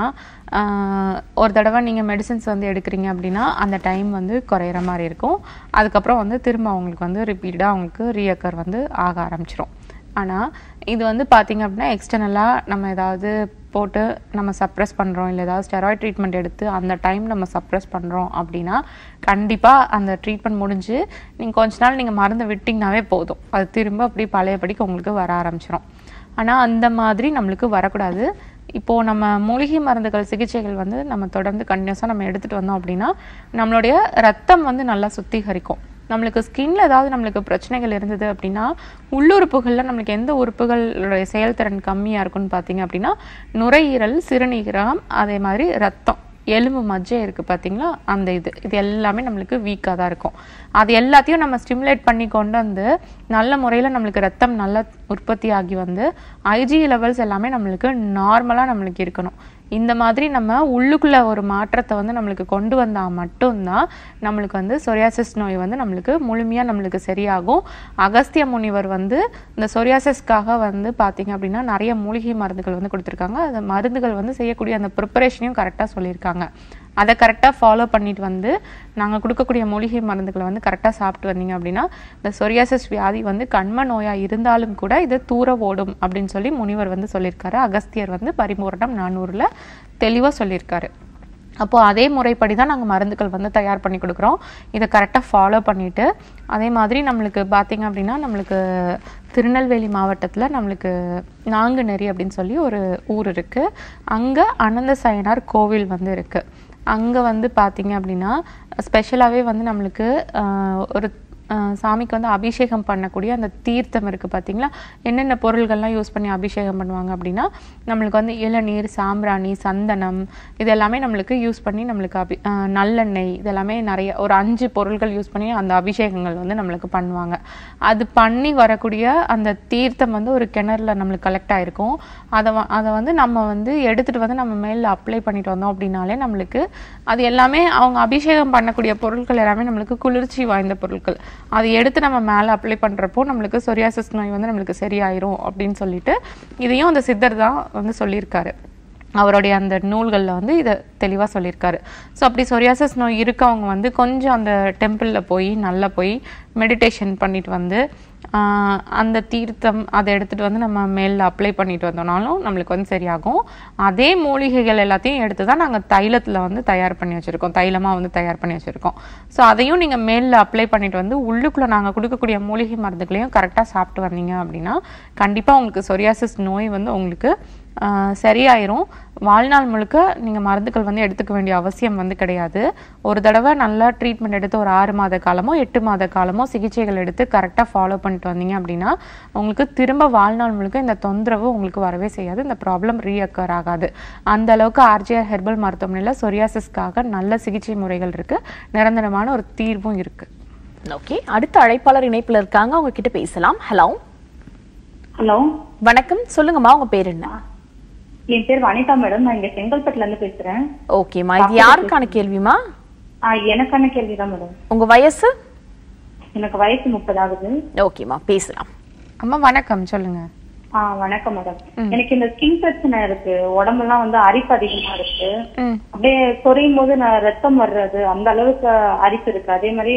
ஆஹ் ஒரு தடவை நீங்கள் மெடிசின்ஸ் வந்து எடுக்கிறீங்க அப்படின்னா அந்த டைம் வந்து குறையிற மாதிரி இருக்கும் அதுக்கப்புறம் வந்து திரும்ப அவங்களுக்கு வந்து ரிப்பீட்டடாக அவங்களுக்கு ரீஅக்கர் வந்து ஆக ஆரம்பிச்சிரும் ஆனால் இது வந்து பார்த்தீங்க அப்படின்னா எக்ஸ்டர்னலாக நம்ம ஏதாவது போட்டு நம்ம சப்ரெஸ் பண்ணுறோம் இல்லை ஏதாவது ஸ்டெராய்ட் ட்ரீட்மெண்ட் எடுத்து அந்த டைம் நம்ம சப்ரெஸ் பண்ணுறோம் அப்படின்னா கண்டிப்பாக அந்த ட்ரீட்மெண்ட் முடிஞ்சு நீங்கள் கொஞ்ச நாள் நீங்கள் மருந்து விட்டிங்கனாவே போதும் அது திரும்ப அப்படி பழையபடிக்கு உங்களுக்கு வர ஆரம்பிச்சிரும் ஆனால் அந்த மாதிரி நம்மளுக்கு வரக்கூடாது இப்போது நம்ம மூலிகை மருந்துகள் சிகிச்சைகள் வந்து நம்ம தொடர்ந்து கண்டினியூஸாக நம்ம எடுத்துகிட்டு வந்தோம் அப்படின்னா நம்மளுடைய ரத்தம் வந்து நல்லா சுத்திகரிக்கும் நம்மளுக்கு ஸ்கின்ல ஏதாவது நம்மளுக்கு பிரச்சனைகள் இருந்தது அப்படின்னா உள்ளுறுப்புகளில் நம்மளுக்கு எந்த உறுப்புகளுடைய செயல்திறன் கம்மியாக இருக்குன்னு பார்த்தீங்க அப்படின்னா நுரையீரல் சிறுநீரகம் அதே மாதிரி ரத்தம் எலும்பு மஜ்ஜை இருக்கு பாத்தீங்களா அந்த இது இது எல்லாமே நம்மளுக்கு வீக்காக தான் இருக்கும் அது எல்லாத்தையும் நம்ம ஸ்டிமுலேட் பண்ணி கொண்டு வந்து நல்ல முறையில் நம்மளுக்கு ரத்தம் நல்லா உற்பத்தி ஆகி வந்து ஐஜி லெவல்ஸ் எல்லாமே நம்மளுக்கு நார்மலாக நம்மளுக்கு இருக்கணும் இந்த மாதிரி நம்ம உள்ளுக்குள்ள ஒரு மாற்றத்தை வந்து நம்மளுக்கு கொண்டு வந்தால் மட்டும்தான் நம்மளுக்கு வந்து சொரியாசிஸ் நோய் வந்து நம்மளுக்கு முழுமையாக நம்மளுக்கு சரியாகும் அகஸ்திய முனிவர் வந்து இந்த சொரியாசிஸ்க்காக வந்து பார்த்தீங்க அப்படின்னா நிறைய மூலிகை மருந்துகள் வந்து கொடுத்துருக்காங்க அந்த மருந்துகள் வந்து செய்யக்கூடிய அந்த ப்ரிப்பரேஷனையும் கரெக்டாக சொல்லியிருக்காங்க அதை கரெக்டாக ஃபாலோ பண்ணிட்டு வந்து நாங்கள் கொடுக்கக்கூடிய மூலிகை மருந்துகளை வந்து கரெக்டாக சாப்பிட்டு வந்தீங்க அப்படின்னா இந்த சொரியாசிஸ் வியாதி வந்து கண்ம நோயாக இருந்தாலும் கூட இது தூர ஓடும் அப்படின்னு சொல்லி முனிவர் வந்து சொல்லியிருக்காரு அகஸ்தியர் வந்து பரிபூரணம் நானூறில் தெளிவாக சொல்லியிருக்காரு அப்போ அதே முறைப்படி தான் நாங்கள் மருந்துகள் வந்து தயார் பண்ணி கொடுக்குறோம் இதை கரெக்டாக ஃபாலோ பண்ணிட்டு அதே மாதிரி நம்மளுக்கு பார்த்தீங்க அப்படின்னா நம்மளுக்கு திருநெல்வேலி மாவட்டத்தில் நம்மளுக்கு நாங்குநெறி அப்படின்னு சொல்லி ஒரு ஊர் இருக்குது அங்கே அனந்த சயனார் கோவில் வந்து இருக்குது அங்கே வந்து பார்த்தீங்க அப்படின்னா ஸ்பெஷலாகவே வந்து நம்மளுக்கு ஆஹ், ஒரு ஆஹ், சாமிக்கு வந்து அபிஷேகம் பண்ணக்கூடிய அந்த தீர்த்தம் இருக்குது பார்த்தீங்களா என்னென்ன பொருள்கள்லாம் யூஸ் பண்ணி அபிஷேகம் பண்ணுவாங்க அப்படின்னா நம்மளுக்கு வந்து இளநீர் சாம்பிராணி சந்தனம் இது எல்லாமே நம்மளுக்கு யூஸ் பண்ணி நம்மளுக்கு அபி ஆஹ், நல்லெண்ணெய் இதெல்லாமே நிறைய ஒரு அஞ்சு பொருள்கள் யூஸ் பண்ணி அந்த அபிஷேகங்கள் வந்து நம்மளுக்கு பண்ணுவாங்க அது பண்ணி வரக்கூடிய அந்த தீர்த்தம் வந்து ஒரு கிணறுல நம்மளுக்கு கலெக்ட் ஆயிருக்கும் அதை வ- அதை வந்து நம்ம வந்து எடுத்துட்டு வந்து நம்ம மேல அப்ளை பண்ணிட்டு வந்தோம் அப்படின்னாலே நம்மளுக்கு அது எல்லாமே அவங்க அபிஷேகம் பண்ணக்கூடிய பொருட்கள் எல்லாமே நம்மளுக்கு குளிர்ச்சி வாய்ந்த பொருட்கள் அதை எடுத்து நம்ம மேல அப்ளை பண்றப்போ நம்மளுக்கு சொரியாசிஸ் நோய் வந்து நம்மளுக்கு சரியாயிரும் அப்படின்னு சொல்லிட்டு இதையும் அந்த சித்தர் தான் வந்து சொல்லியிருக்காரு அவருடைய அந்த நூல்களில் வந்து இதை தெளிவாக சொல்லியிருக்காரு ஸோ அப்படி சொரியாசஸ் நோய் இருக்கவங்க வந்து கொஞ்சம் அந்த டெம்பிளில் போய் நல்லா போய் மெடிடேஷன் பண்ணிட்டு வந்து ஆஹ், அந்த தீர்த்தம் அதை எடுத்துகிட்டு வந்து நம்ம மேலில் அப்ளை பண்ணிட்டு வந்தோம்னாலும் நம்மளுக்கு வந்து சரியாகும் அதே மூலிகைகள் எல்லாத்தையும் எடுத்து தான் நாங்கள் தைலத்தில் வந்து தயார் பண்ணி வச்சுருக்கோம் தைலமாக வந்து தயார் பண்ணி வச்சுருக்கோம் ஸோ அதையும் நீங்கள் மேலில் அப்ளை பண்ணிட்டு வந்து உள்ளுக்குள்ளே நாங்கள் கொடுக்கக்கூடிய மூலிகை மருந்துகளையும் கரெக்டாக சாப்பிட்டு வந்தீங்க அப்படின்னா கண்டிப்பாக உங்களுக்கு சொரியாசிஸ் நோய் வந்து உங்களுக்கு ஆஹ் சரியாயிரும் வாழ்நாள் முழுக்க நீங்கள் மருந்துகள் வந்து எடுத்துக்க வேண்டிய அவசியம் வந்து கிடையாது ஒரு தடவை நல்லா ட்ரீட்மெண்ட் எடுத்து ஒரு ஆறு மாத காலமோ எட்டு மாத காலமோ சிகிச்சைகள் எடுத்து கரெக்டாக ஃபாலோ பண்ணிட்டு வந்தீங்க அப்படின்னா உங்களுக்கு திரும்ப வாழ்நாள் முழுக்க இந்த தொந்தரவு உங்களுக்கு வரவே செய்யாது இந்த ப்ராப்ளம் ரீஅக்கர் ஆகாது அந்த அளவுக்கு ஆர்ஜிஆர் ஹெர்பல் மருத்துவமனையில் சொரியாசிஸ்க்காக நல்ல சிகிச்சை முறைகள் இருக்கு நிரந்தரமான ஒரு தீர்வும் இருக்கு ஓகே அடுத்த அழைப்பாளர் இணைப்புல இருக்காங்க அவங்க கிட்ட பேசலாம் ஹலோ ஹலோ வணக்கம் சொல்லுங்கம்மா உங்க பேர் என்ன என் பேர் வனிதா மேடம் நான் இங்க செங்கல்பட்டுல இருந்து பேசுறேன் ஓகேம்மா இது யாருக்கான கேள்விமா ஆ, எனக்கான கேள்விதான் மேடம் உங்க வயசு எனக்கு வயசு முப்பது ஆகுது ஓகேம்மா பேசலாம் அம்மா வணக்கம் சொல்லுங்க ஆ வணக்கம் மேடம் எனக்கு இந்த ஸ்கின் பிரச்சனை இருக்கு உடம்பெல்லாம் வந்து அரிப்பு அதிகமா இருக்கு ம் அப்படியே சொரியும் போது நான் ரத்தம் வர்றது அந்த அளவுக்கு அரிப்பு இருக்கு அதே மாதிரி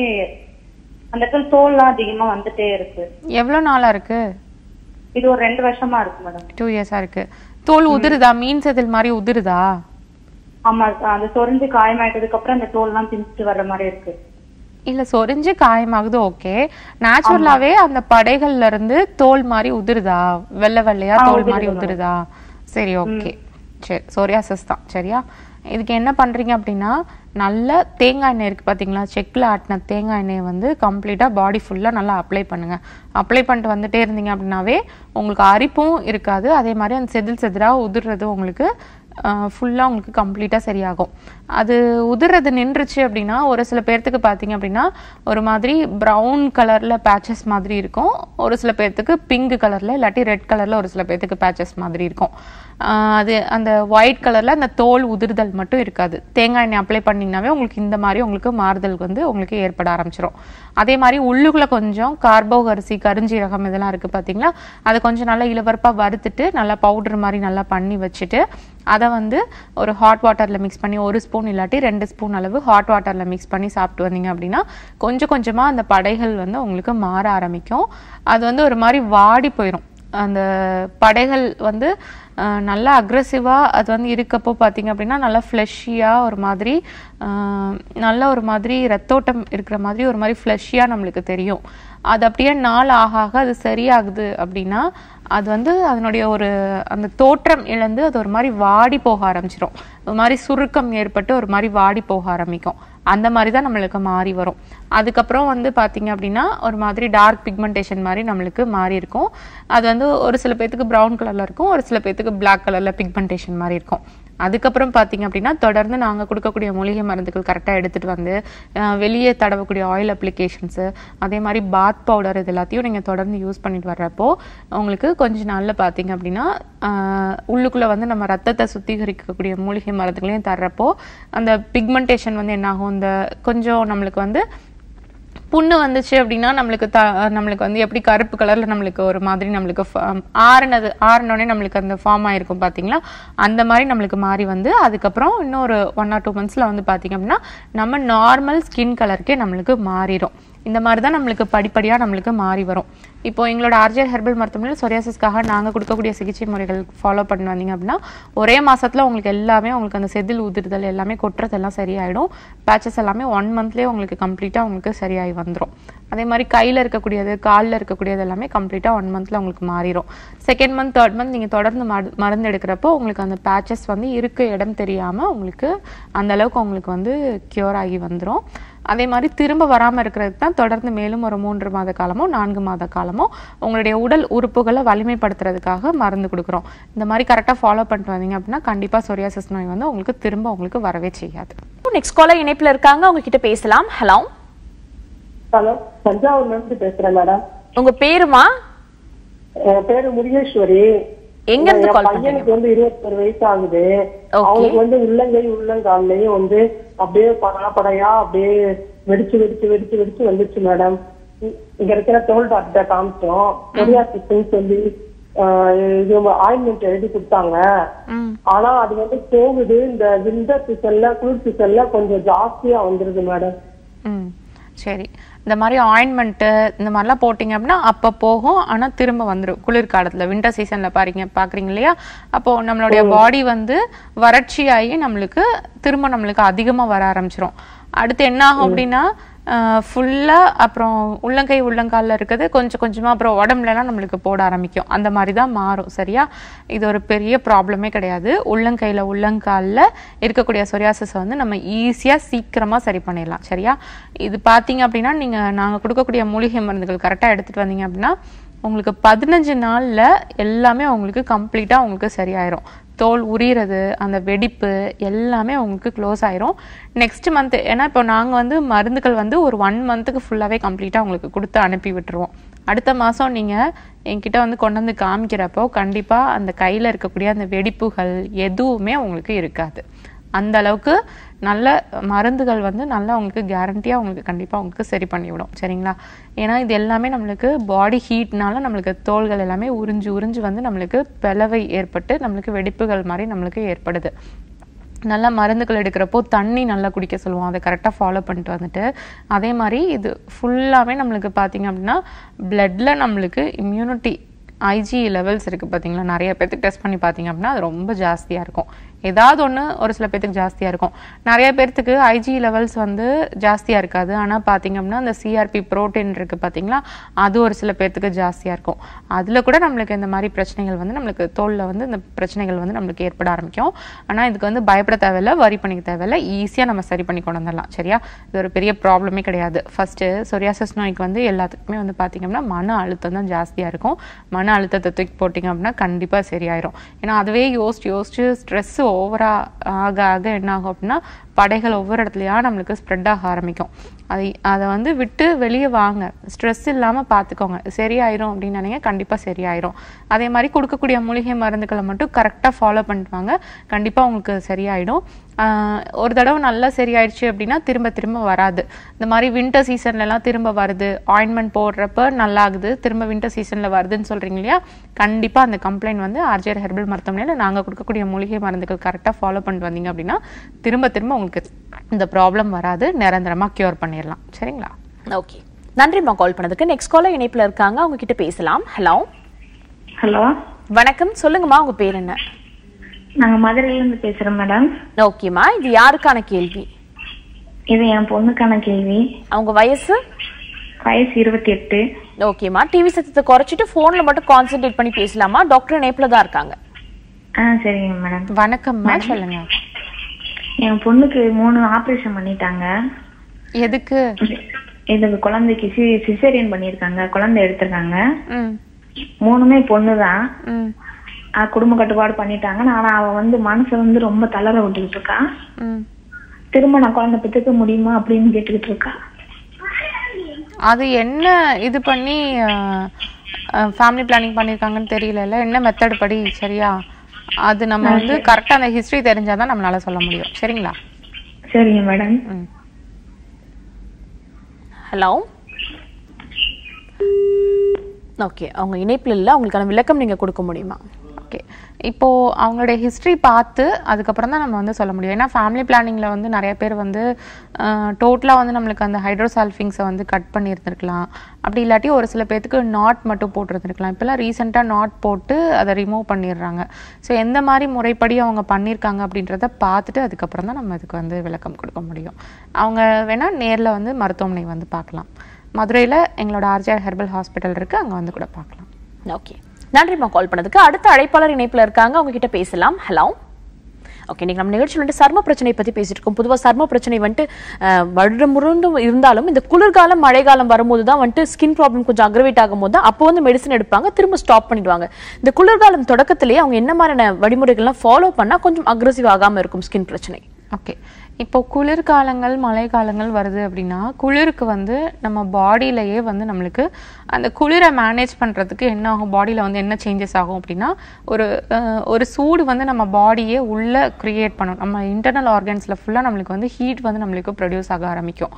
அந்த இடத்துல தோல்லாம் அதிகமா வந்துட்டே இருக்கு எவ்வளோ நாளாக இருக்கு இது ஒரு ரெண்டு வருஷமா இருக்கு மேடம் டூ இயர்ஸாக இருக்கு தோல் உதிருதா மீன் செதில் மாதிரி உதிருதா ஆமா அந்த சொரிஞ்சு காயமாயிட்டதுக்கு அப்புறம் அந்த தோல்லாம் பிஞ்சிட்டு வர்ற மாதிரி இருக்கு இல்ல சொரிஞ்சு காயமாகுது ஓகே நேச்சுரலாவே அந்த படைகள்ல இருந்து தோல் மாதிரி உதிருதா வெள்ளை வெள்ளையா தோல் மாதிரி உதிருதா சரி ஓகே சரி சொரியாசிஸ் தான் சரியா இதுக்கு என்ன பண்றீங்க அப்படின்னா நல்ல தேங்காய் எண்ணெய் இருக்கு பாத்தீங்களா செக்ல ஆட்டின தேங்காய் எண்ணெயை வந்து கம்ப்ளீட்டா பாடி ஃபுல்லா நல்லா அப்ளை பண்ணுங்க அப்ளை பண்ணிட்டு வந்துட்டே இருந்தீங்க அப்படின்னாவே உங்களுக்கு அரிப்பும் இருக்காது அதே மாதிரி அந்த செதில் செதிரா உதிர்றது உங்களுக்கு ஃபுல்லாக உங்களுக்கு கம்ப்ளீட்டாக சரியாகும் அது உதிர்றது நின்றுச்சு அப்படின்னா ஒரு சில பேர்த்துக்கு பார்த்தீங்க அப்படின்னா ஒரு மாதிரி ப்ரௌன் கலரில் பேச்சஸ் மாதிரி இருக்கும் ஒரு சில பேர்த்துக்கு பிங்க் கலரில் இல்லாட்டி ரெட் கலரில் ஒரு சில பேர்த்துக்கு பேச்சஸ் மாதிரி இருக்கும் ஆஹ் அது அந்த ஒயிட் கலரில் அந்த தோல் உதிர்தல் மட்டும் இருக்காது தேங்காய் எண்ணெய் அப்ளை பண்ணிங்கனாவே உங்களுக்கு இந்த மாதிரி உங்களுக்கு மாறுதல் வந்து உங்களுக்கு ஏற்பட ஆரம்பிச்சிடும் அதே மாதிரி உள்ளுக்குள்ளே கொஞ்சம் கார்போ அரிசி கருஞ்சீரகம் இதெல்லாம் இருக்குது பார்த்தீங்களா அதை கொஞ்சம் நல்லா இளவரப்பாக வறுத்துட்டு நல்லா பவுடர் மாதிரி நல்லா பண்ணி வச்சுட்டு அதை வந்து ஒரு ஹாட் வாட்டரில் மிக்ஸ் பண்ணி ஒரு ஸ்பூன் இல்லாட்டி ரெண்டு ஸ்பூன் அளவு ஹாட் வாட்டரில் மிக்ஸ் பண்ணி சாப்பிட்டு வந்தீங்க அப்படின்னா கொஞ்சம் கொஞ்சமாக அந்த படைகள் வந்து உங்களுக்கு மாற ஆரம்பிக்கும் அது வந்து ஒரு மாதிரி வாடி போயிடும் அந்த படைகள் வந்து அஹ், நல்லா அக்ரெசிவாக அது வந்து இருக்கப்போ பார்த்தீங்க அப்படின்னா நல்லா ஃப்ளெஷ்ஷியாக ஒரு மாதிரி அஹ், நல்ல ஒரு மாதிரி ரத்தோட்டம் இருக்கிற மாதிரி ஒரு மாதிரி ஃப்ளெஷ்ஷியாக நம்மளுக்கு தெரியும் அது அப்படியே நாள் ஆக ஆக அது சரியாகுது அப்படின்னா அது வந்து அதனுடைய ஒரு அந்த தோற்றம் இழந்து அது ஒரு மாதிரி வாடி போக ஆரம்பிச்சிடும் ஒரு மாதிரி சுருக்கம் ஏற்பட்டு ஒரு மாதிரி வாடி போக ஆரம்பிக்கும் அந்த மாதிரி தான் நம்மளுக்கு மாறி வரும் அதுக்கப்புறம் வந்து பார்த்தீங்க அப்படின்னா ஒரு மாதிரி டார்க் பிக்மெண்டேஷன் மாதிரி நம்மளுக்கு மாறி இருக்கும் அது வந்து ஒரு சில பேர்த்துக்கு ப்ரௌன் கலரில் இருக்கும் ஒரு சில பேர்த்துக்கு பிளாக் கலரில் பிக்மெண்டேஷன் மாதிரி இருக்கும் அதுக்கப்புறம் பார்த்தீங்க அப்படின்னா தொடர்ந்து நாங்கள் கொடுக்கக்கூடிய மூலிகை மருந்துகள் கரெக்டாக எடுத்துகிட்டு வந்து அஹ், வெளியே தடவக்கூடிய ஆயில் அப்ளிகேஷன்ஸு அதே மாதிரி பாத் பவுடர் இது எல்லாத்தையும் நீங்கள் தொடர்ந்து யூஸ் பண்ணிட்டு வர்றப்போ உங்களுக்கு கொஞ்ச நாளில் பார்த்தீங்க அப்படின்னா ஆஹ், உள்ளுக்குள்ளே வந்து நம்ம ரத்தத்தை சுத்திகரிக்கக்கூடிய மூலிகை மருந்துகளையும் தர்றப்போ அந்த பிக்மெண்டேஷன் வந்து என்னாகும் இந்த கொஞ்சம் நம்மளுக்கு வந்து புண்ணு வந்துச்சு அப்படின்னா நம்மளுக்கு த நம்மளுக்கு வந்து எப்படி கருப்பு கலர்ல நம்மளுக்கு ஒரு மாதிரி நம்மளுக்கு form- ஆறுனது ஆறுனோடனே நம்மளுக்கு அந்த ஃபார்ம் ஆயிருக்கும் பாத்தீங்களா அந்த மாதிரி நம்மளுக்கு மாறி வந்து அதுக்கப்புறம் இன்னொரு ஒன் ஆர் டூ மந்த்ஸ்ல வந்து பாத்தீங்க அப்படின்னா நம்ம நார்மல் ஸ்கின் கலருக்கே நம்மளுக்கு மாறிடும் இந்த மாதிரி தான் நம்மளுக்கு படிப்படியா நம்மளுக்கு மாறி வரும் இப்போ எங்களோட ஆர்ஜிஆர் ஹெர்பல் மருத்துவமனையில் சொரியாசிஸ்க்காக நாங்க கொடுக்கக்கூடிய சிகிச்சை முறைகள் ஃபாலோ பண்ணி வந்தீங்க அப்படின்னா ஒரே மாசத்துல உங்களுக்கு எல்லாமே உங்களுக்கு அந்த செதில் உதிர்தல் எல்லாமே கொட்டுறதெல்லாம் சரியாயிடும் பேச்சஸ் எல்லாமே ஒன் மந்த்லேயே உங்களுக்கு கம்ப்ளீட்டாக உங்களுக்கு சரியாகி வந்துடும் அதே மாதிரி கையில் இருக்கக்கூடியது காலில் இருக்கக்கூடியது எல்லாமே கம்ப்ளீட்டாக ஒன் மந்த்தில் உங்களுக்கு மாறிடும் செகண்ட் மந்த் தேர்ட் மந்த் நீங்கள் தொடர்ந்து மரு- மருந்து எடுக்கிறப்போ உங்களுக்கு அந்த பேச்சஸ் வந்து இருக்க இடம் தெரியாமல் உங்களுக்கு அந்த அளவுக்கு உங்களுக்கு வந்து க்யூர் ஆகி வந்துடும் அதே மாதிரி திரும்ப வராமல் இருக்கிறதுக்கு தான் தொடர்ந்து மேலும் ஒரு மூன்று மாத காலமோ நான்கு மாத காலமோ உங்களுடைய உடல் உறுப்புகளை வலிமைப்படுத்துறதுக்காக மருந்து கொடுக்குறோம் இந்த மாதிரி கரெக்டாக ஃபாலோ பண்ணிட்டு வந்தீங்க அப்படின்னா கண்டிப்பாக சொரியாசிஸ் நோய் வந்து உங்களுக்கு திரும்ப உங்களுக்கு வரவே செய்யாது நெக்ஸ்ட் காலர் இணைப்புல இருக்காங்க அவங்க கிட்ட பேசலாம் ஹலோ ஹலோ தஞ்சாவூர்ல இருந்து பேசுறேன் மேடம் உங்க பேருமா என் பேரு முருகேஸ்வரி எங்க இருந்து என் கால் பண்றீங்க பையனுக்கு வந்து இருபத்தொரு வயசு ஆகுது Okay. அவனுக்கு வந்து உள்ளங்கை உள்ளங்கால்லையும் வந்து அப்படியே படப்படையா அப்படியே வெடிச்சு வெடிச்சு வெடிச்சு வெடிச்சு வந்துச்சு மேடம் இ- இங்க இருக்கிற தோல் டாக்டர் காமிச்சோம் சொரியாசிஸ்ன்னு சொல்லி ஆஹ் இது ஆயின்மெண்ட் எழுதி கொடுத்தாங்க ம் ஆனா அது வந்து போகுது இந்த விண்டர் சீசன்ல குளிர் சீசன்ல கொஞ்சம் ஜாஸ்தியா வந்துருது மேடம் ம் சரி இந்த மாதிரி ஆயின்மெண்ட்டு இந்த மாதிரிலாம் போட்டிங்க அப்படின்னா அப்போ போகும் ஆனால் திரும்ப வந்துடும் குளிர்காலத்தில் வின்டர் சீசனில் பாருங்க பார்க்குறீங்க இல்லையா அப்போது நம்மளுடைய பாடி வந்து வறட்சியாகி நம்மளுக்கு திரும்ப நம்மளுக்கு அதிகமாக வர ஆரம்பிச்சிரும் அடுத்து என்ன ஆகும் அப்படின்னா ஃபுல்லாக அப்புறம் உள்ளங்கை உள்ளங்காலில் இருக்கிறது கொஞ்சம் கொஞ்சமாக அப்புறம் உடம்புலலாம் நம்மளுக்கு போட ஆரம்பிக்கும் அந்த மாதிரி தான் மாறும் சரியா இது ஒரு பெரிய ப்ராப்ளமே கிடையாது உள்ளங்கையில் உள்ளங்காலில் இருக்கக்கூடிய சொரியாசிஸை வந்து நம்ம ஈஸியாக சீக்கிரமாக சரி பண்ணிடலாம் சரியா இது பார்த்தீங்க அப்படின்னா நீங்கள் நாங்கள் கொடுக்கக்கூடிய மூலிகை மருந்துகள் கரெக்டாக எடுத்துகிட்டு வந்தீங்க அப்படின்னா உங்களுக்கு பதினஞ்சு நாளில் எல்லாமே உங்களுக்கு கம்ப்ளீட்டாக உங்களுக்கு சரியாயிரும் தோல் உரிகிறது அந்த வெடிப்பு எல்லாமே உங்களுக்கு க்ளோஸ் ஆயிரும் நெக்ஸ்ட் மந்த் ஏன்னா இப்போ நாங்கள் வந்து மருந்துகள் வந்து ஒரு ஒன் மந்த்துக்கு ஃபுல்லாகவே கம்ப்ளீட்டாக உங்களுக்கு கொடுத்து அனுப்பி விட்டுருவோம் அடுத்த மாதம் நீங்கள் என்கிட்ட வந்து கொண்டு வந்து காமிக்கிறப்போ கண்டிப்பாக அந்த கையில் இருக்கக்கூடிய அந்த வெடிப்புகள் எதுவுமே உங்களுக்கு இருக்காது அந்த அளவுக்கு நல்ல மருந்துகள் வந்து நல்லா உங்களுக்கு கேரண்டியாக உங்களுக்கு கண்டிப்பாக உங்களுக்கு சரி பண்ணிவிடும் சரிங்களா ஏன்னா இது எல்லாமே நம்மளுக்கு பாடி ஹீட்னால நம்மளுக்கு தோள்கள் எல்லாமே உறிஞ்சு உறிஞ்சு வந்து நம்மளுக்கு பிளவை ஏற்பட்டு நம்மளுக்கு வெடிப்புகள் மாதிரி நம்மளுக்கு ஏற்படுது நல்லா மருந்துகள் எடுக்கிறப்போ தண்ணி நல்லா குடிக்க சொல்லுவோம் அதை கரெக்டாக ஃபாலோ பண்ணிட்டு வந்துட்டு அதே மாதிரி இது ஃபுல்லாகவே நம்மளுக்கு பார்த்தீங்க அப்படின்னா பிளட்ல நம்மளுக்கு இம்யூனிட்டி ஐஜி லெவல்ஸ் இருக்குது பார்த்தீங்களா நிறைய பேர்த்துக்கு டெஸ்ட் பண்ணி பார்த்தீங்க அப்படின்னா அது ரொம்ப ஜாஸ்தியாக இருக்கும் ஏதாவது ஒன்று ஒரு சில பேர்த்துக்கு ஜாஸ்தியாக இருக்கும் நிறைய பேர்த்துக்கு ஐஜி லெவல்ஸ் வந்து ஜாஸ்தியாக இருக்காது ஆனால் பார்த்தீங்க அப்படின்னா அந்த சிஆர்பி ப்ரோட்டீன் இருக்குது பார்த்தீங்களா அது ஒரு சில பேர்த்துக்கு ஜாஸ்தியாக இருக்கும் அதில் கூட நம்மளுக்கு இந்த மாதிரி பிரச்சனைகள் வந்து நம்மளுக்கு தோலில் வந்து இந்த பிரச்சனைகள் வந்து நம்மளுக்கு ஏற்பட ஆரம்பிக்கும் ஆனால் இதுக்கு வந்து பயப்பட தேவையில்ல வரி பண்ணிக்க தேவையில்ல ஈஸியாக நம்ம சரி பண்ணி கொண்டு வந்துடலாம் சரியா இது ஒரு பெரிய ப்ராப்ளமே கிடையாது ஃபஸ்ட்டு சொரியாசஸ் நோய்க்கு வந்து எல்லாத்துக்குமே வந்து பார்த்தீங்க அப்படின்னா மன அழுத்தம் தான் ஜாஸ்தியாக இருக்கும் மன அழுத்தத்தை தூக்கி போட்டிங்க அப்படின்னா கண்டிப்பாக சரியாயிரும் ஏன்னா அதுவே யோசிச்சு யோசிச்சு ஸ்ட்ரெஸ் ஓவரா ஆக ஆக என்ன ஆகும் அப்படின்னா படைகள் ஒவ்வொரு இடத்துலையா நம்மளுக்கு ஸ்ப்ரெட் ஆக ஆரம்பிக்கும் அதை அதை வந்து விட்டு வெளியே வாங்க ஸ்ட்ரெஸ் இல்லாமல் பார்த்துக்கோங்க சரியாயிரும் அப்படின்னு நினைங்க கண்டிப்பாக சரியாயிரும் அதே மாதிரி கொடுக்கக்கூடிய மூலிகை மருந்துகளை மட்டும் கரெக்டாக ஃபாலோ பண்ணிட்டு வாங்க கண்டிப்பாக உங்களுக்கு சரியாயிடும் ஆஹ் ஒரு தடவை நல்லா சரியாயிடுச்சு அப்படின்னா திரும்ப திரும்ப வராது இந்த மாதிரி வின்டர் சீசன்லலாம் திரும்ப வருது ஆயின்மெண்ட் போடுறப்ப நல்லா ஆகுது திரும்ப வின்டர் சீசனில் வருதுன்னு சொல்கிறீங்க இல்லையா கண்டிப்பாக அந்த கம்ப்ளைண்ட் வந்து ஆர்ஜிஆர் ஹெர்பல் மருத்துவமனையில் நாங்கள் கொடுக்கக்கூடிய மூலிகை மருந்துகள் கரெக்டாக ஃபாலோ பண்ணிட்டு வந்தீங்க அப்படின்னா திரும்ப திரும்ப உங்களுக்கு இந்த ப்ராப்ளம் வராது நிரந்தரமாக க்யூர் பண்ணிடலாம் சரிங்களா ஓகே நன்றிம்மா கால் பண்ணதுக்கு நெக்ஸ்ட் காலர் இணைப்புல இருக்காங்க அவங்க கிட்ட பேசலாம் ஹலோ ஹலோ வணக்கம் சொல்லுங்கம்மா உங்க பேர் என்ன நாங்க மதுரையில இருந்து பேசுறோம் மேடம் ஓகேம்மா இது யாருக்கான கேள்வி இது என் பொண்ணுக்கான கேள்வி அவங்க வயசு வயசு இருபத்தி எட்டு ஓகேம்மா டிவி சத்தத்தை குறைச்சிட்டு போன்ல மட்டும் கான்சென்ட்ரேட் பண்ணி பேசலாமா டாக்டர் இணைப்புல தான் இருக்காங்க ஆ சரிங்க மேடம் வணக்கம்மா சொல்லுங்க என் பொண்ணுக்கு மூணு ஆபரேஷன் பண்ணிட்டாங்க எதுக்கு இதுக்கு குழந்தைக்கு சி சிசேரியன் பண்ணியிருக்காங்க குழந்தை எடுத்திருக்காங்க ம் மூணுமே பொண்ணுதான் ம் ஆ, குடும்ப கட்டுப்பாடு பண்ணிட்டாங்க ஆனா அவ வந்து மனசை வந்து ரொம்ப தளர விட்டுக்கிட்டு இருக்கா ம் திரும்ப நான் குழந்தை பெற்றுக்க முடியுமா அப்படின்னு கேட்டுக்கிட்டு இருக்கா அது என்ன இது பண்ணி ஃபேமிலி பிளானிங் பண்ணியிருக்காங்கன்னு தெரியல என்ன மெத்தட் படி சரியா அது நம்ம வந்து கரெக்டாக அந்த ஹிஸ்ட்ரி தெரிஞ்சாதான் நம்மளால சொல்ல முடியும் சரிங்களா சரிங்க மேடம் ம் ஹலோ ஓகே அவங்க இணைப்புல இல்ல அவங்களுக்கான விளக்கம் நீங்க கொடுக்க முடியுமா ஓகே இப்போ அவங்களுடைய ஹிஸ்ட்ரி பார்த்து அதுக்கப்புறம் தான் நம்ம வந்து சொல்ல முடியும் ஏன்னா ஃபேமிலி பிளானிங்ல வந்து நிறைய பேர் வந்து டோட்டலாக வந்து நம்மளுக்கு அந்த ஹைட்ரோசால்ஃபிங்ஸை வந்து கட் பண்ணியிருந்திருக்கலாம் அப்படி இல்லாட்டி ஒரு சில பேர்த்துக்கு நாட் மட்டும் போட்டிருந்துருக்கலாம் இப்போலாம் ரீசெண்டாக நாட் போட்டு அதை ரிமூவ் பண்ணிடுறாங்க ஸோ எந்த மாதிரி முறைப்படி அவங்க பண்ணியிருக்காங்க அப்படின்றத பார்த்துட்டு அதுக்கப்புறம் தான் நம்ம இதுக்கு வந்து விளக்கம் கொடுக்க முடியும் அவங்க வேணால் நேரில் வந்து மருத்துவமனை வந்து பார்க்கலாம் மதுரையில் எங்களோட ஆர்ஜிஆர் ஹெர்பல் ஹாஸ்பிட்டல் இருக்குது அங்கே வந்து கூட பார்க்கலாம் ஓகே நன்றிம்மா கால் பண்ணதுக்கு அடுத்த அழைப்பாளர் இணைப்புல இருக்காங்க அவங்க கிட்ட பேசலாம் ஹலோ ஓகே நீங்க நம்ம நிகழ்ச்சியில் வந்துட்டு சர்ம பிரச்சனை பத்தி பேசிட்டு இருக்கோம் பொதுவா சர்ம பிரச்சனை வந்துட்டு அஹ், வருடம் முருண்டும் இருந்தாலும் இந்த குளிர்காலம் மழைக்காலம் வரும்போது தான் வந்துட்டு ஸ்கின் ப்ராப்ளம் கொஞ்சம் அக்ரவேட் ஆகும்போது தான் அப்போ வந்து மெடிசன் எடுப்பாங்க திரும்ப ஸ்டாப் பண்ணிடுவாங்க இந்த குளிர்காலம் தொடக்கத்திலேயே அவங்க என்ன மாதிரியான வழிமுறைகள்லாம் ஃபாலோ பண்ணா கொஞ்சம் அக்ரஸிவ் ஆகாம இருக்கும் ஸ்கின் பிரச்சனை ஓகே இப்போ குளிர்காலங்கள் மழைக்காலங்கள் வருது அப்படின்னா குளிருக்கு வந்து நம்ம பாடியிலேயே வந்து நம்மளுக்கு அந்த குளிரை மேனேஜ் பண்ணுறதுக்கு என்ன ஆகும் பாடியில் வந்து என்ன சேஞ்சஸ் ஆகும் அப்படின்னா ஒரு அஹ், ஒரு சூடு வந்து நம்ம பாடியே உள்ளே க்ரியேட் பண்ணும் நம்ம இன்டர்னல் ஆர்கன்ஸில் ஃபுல்லாக நம்மளுக்கு வந்து ஹீட் வந்து நம்மளுக்கு ப்ரொடியூஸ் ஆக ஆரம்பிக்கும்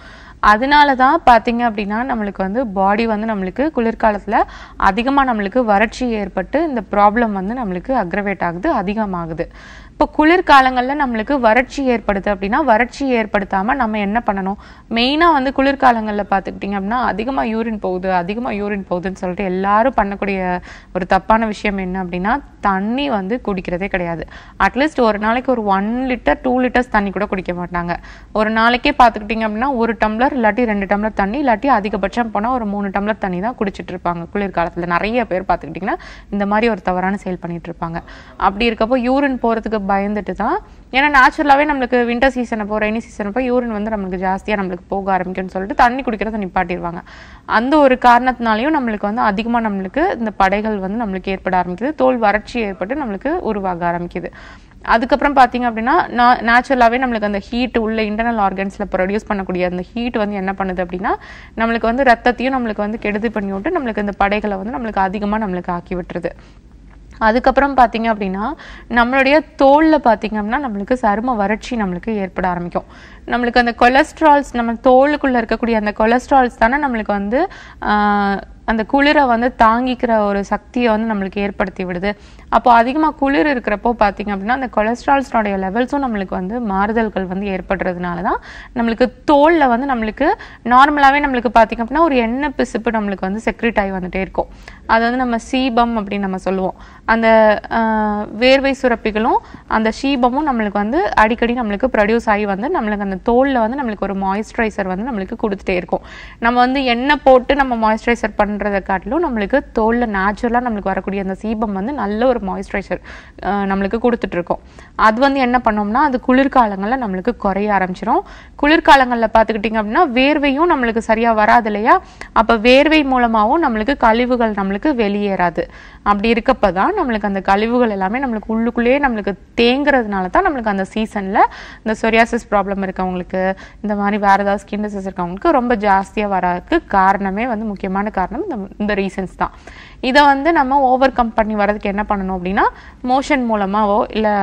அதனால தான் பார்த்தீங்க அப்படின்னா நம்மளுக்கு வந்து பாடி வந்து நம்மளுக்கு குளிர்காலத்தில் அதிகமாக நம்மளுக்கு வறட்சி ஏற்பட்டு இந்த ப்ராப்ளம் வந்து நம்மளுக்கு அக்ரவேட் ஆகுது அதிகமாகுது இப்போ குளிர்காலங்களில் நம்மளுக்கு வறட்சி ஏற்படுது அப்படின்னா வறட்சி ஏற்படுத்தாமல் நம்ம என்ன பண்ணணும் மெயினாக வந்து குளிர்காலங்களில் பார்த்துக்கிட்டிங்க அப்படின்னா அதிகமாக யூரின் போகுது அதிகமாக யூரின் போகுதுன்னு சொல்லிட்டு எல்லாரும் பண்ணக்கூடிய ஒரு தப்பான விஷயம் என்ன அப்படின்னா தண்ணி வந்து குடிக்கிறதே கிடையாது அட்லீஸ்ட் ஒரு நாளைக்கு ஒரு ஒன் லிட்டர் டூ லிட்டர்ஸ் தண்ணி கூட குடிக்க மாட்டாங்க ஒரு நாளைக்கே பார்த்துக்கிட்டிங்க அப்படின்னா ஒரு டம்ளர் இல்லாட்டி ரெண்டு டம்ளர் தண்ணி இல்லாட்டி அதிகபட்சம் போனால் ஒரு மூணு டம்ளர் தண்ணி தான் குடிச்சிட்டு இருப்பாங்க குளிர்காலத்தில் நிறைய பேர் பார்த்துக்கிட்டிங்கன்னா இந்த மாதிரி ஒரு தவறான செயல் பண்ணிட்டு இருப்பாங்க அப்படி இருக்கப்போ யூரின் போகிறதுக்கு பயந்துட்டு தான் ஏன்னா நேச்சுரலாகவே நம்மளுக்கு வின்டர் சீசன் அப்போ ரெய்னி சீசன் அப்போ யூரின் வந்து நம்மளுக்கு ஜாஸ்தியாக நம்மளுக்கு போக ஆரம்பிக்கும்னு சொல்லிட்டு தண்ணி குடிக்கிறத நிப்பாட்டிடுவாங்க அந்த ஒரு காரணத்தினாலையும் நம்மளுக்கு வந்து அதிகமாக நம்மளுக்கு இந்த படைகள் வந்து நம்மளுக்கு ஏற்பட ஆரம்பிக்குது தோல் வறட்சி ஏற்பட்டு நம்மளுக்கு உருவாக ஆரம்பிக்குது அதுக்கப்புறம் பார்த்தீங்க அப்படின்னா நேச்சுரலாகவே நம்மளுக்கு அந்த ஹீட் உள்ள இன்டர்னல் ஆர்கன்ஸில் ப்ரொடியூஸ் பண்ணக்கூடிய அந்த ஹீட் வந்து என்ன பண்ணுது அப்படின்னா நம்மளுக்கு வந்து ரத்தத்தையும் நம்மளுக்கு வந்து கெடுதி பண்ணி விட்டு நம்மளுக்கு இந்த படைகளை வந்து நம்மளுக்கு அதிகமாக நம்மளுக்கு ஆக்கி விட்டுருது அதுக்கப்புறம் பார்த்தீங்க அப்படின்னா நம்மளுடைய தோலில் பார்த்தீங்க அப்படின்னா நம்மளுக்கு சரும வறட்சி நம்மளுக்கு ஏற்பட ஆரம்பிக்கும் நம்மளுக்கு அந்த கொலஸ்ட்ரால்ஸ் நம்ம தோலுக்குள்ளே இருக்கக்கூடிய அந்த கொலஸ்ட்ரால்ஸ் தானே நம்மளுக்கு வந்து ஆஹ், அந்த குளிரை வந்து தாங்கிக்கிற ஒரு சக்தியை வந்து நம்மளுக்கு ஏற்படுத்தி விடுது அப்போ அதிகமாக குளிர் இருக்கிறப்போ பார்த்தீங்க அப்படின்னா அந்த கொலஸ்ட்ரால்ஸ்னுடைய லெவல்ஸும் நம்மளுக்கு வந்து மாறுதல்கள் வந்து ஏற்படுறதுனால தான் நம்மளுக்கு தோலில் வந்து நம்மளுக்கு நார்மலாகவே நம்மளுக்கு பார்த்தீங்க அப்படின்னா ஒரு எண்ணெய் பிசுப்பு நம்மளுக்கு வந்து செக்ரிட் ஆகி வந்துட்டே இருக்கும் அது வந்து நம்ம சீபம் அப்படின்னு நம்ம சொல்லுவோம் அந்த ஆஹ், வேர்வை சுரப்பிகளும் அந்த சீபமும் நம்மளுக்கு வந்து அடிக்கடி நம்மளுக்கு ப்ரொடியூஸ் ஆகி வந்து நம்மளுக்கு அந்த தோலில் வந்து நம்மளுக்கு ஒரு மாய்ஸ்சரைசர் வந்து நம்மளுக்கு கொடுத்துட்டே இருக்கும் நம்ம வந்து எண்ணெய் போட்டு நம்ம மாய்ஸ்சரைசர் பண்ணுறதை காட்டிலும் நம்மளுக்கு தோலில் நேச்சுரலாக நம்மளுக்கு வரக்கூடிய அந்த சீபம் வந்து நல்ல ஒரு மாய்ஸ்சரைசர் நம்மளுக்கு கொடுத்துட்டு இருக்கோம் அது வந்து என்ன பண்ணோம்னா அது குளிர்காலங்களில் நம்மளுக்கு குறைய ஆரம்பிச்சிரும் குளிர்காலங்களில் பார்த்துக்கிட்டிங்க அப்படின்னா வேர்வையும் நம்மளுக்கு சரியாக வராது இல்லையா அப்போ வேர்வை மூலமாகவும் நம்மளுக்கு கழிவுகள் நம்மளுக்கு வெளியேறாது அப்படி இருக்கப்ப தான் நம்மளுக்கு அந்த கழிவுகள் எல்லாமே நம்மளுக்கு உள்ளுக்குள்ளேயே நம்மளுக்கு தேங்குறதுனால தான் நம்மளுக்கு அந்த சீசனில் இந்த சொரியாசிஸ் ப்ராப்ளம் இருக்கவங்களுக்கு இந்த மாதிரி வேற ஏதாவது ஸ்கின் டிசீஸ் இருக்கவங்களுக்கு ரொம்ப ஜாஸ்தியாக வரதுக்கு காரணமே வந்து முக்கியமான காரணம் இந்த இந்த ரீசன்ஸ் தான் இதை வந்து நம்ம ஓவர் கம் பண்ணி வரதுக்கு என்ன பண்ணணும் அப்படின்னா மோஷன் மூலமாவோ இல்லை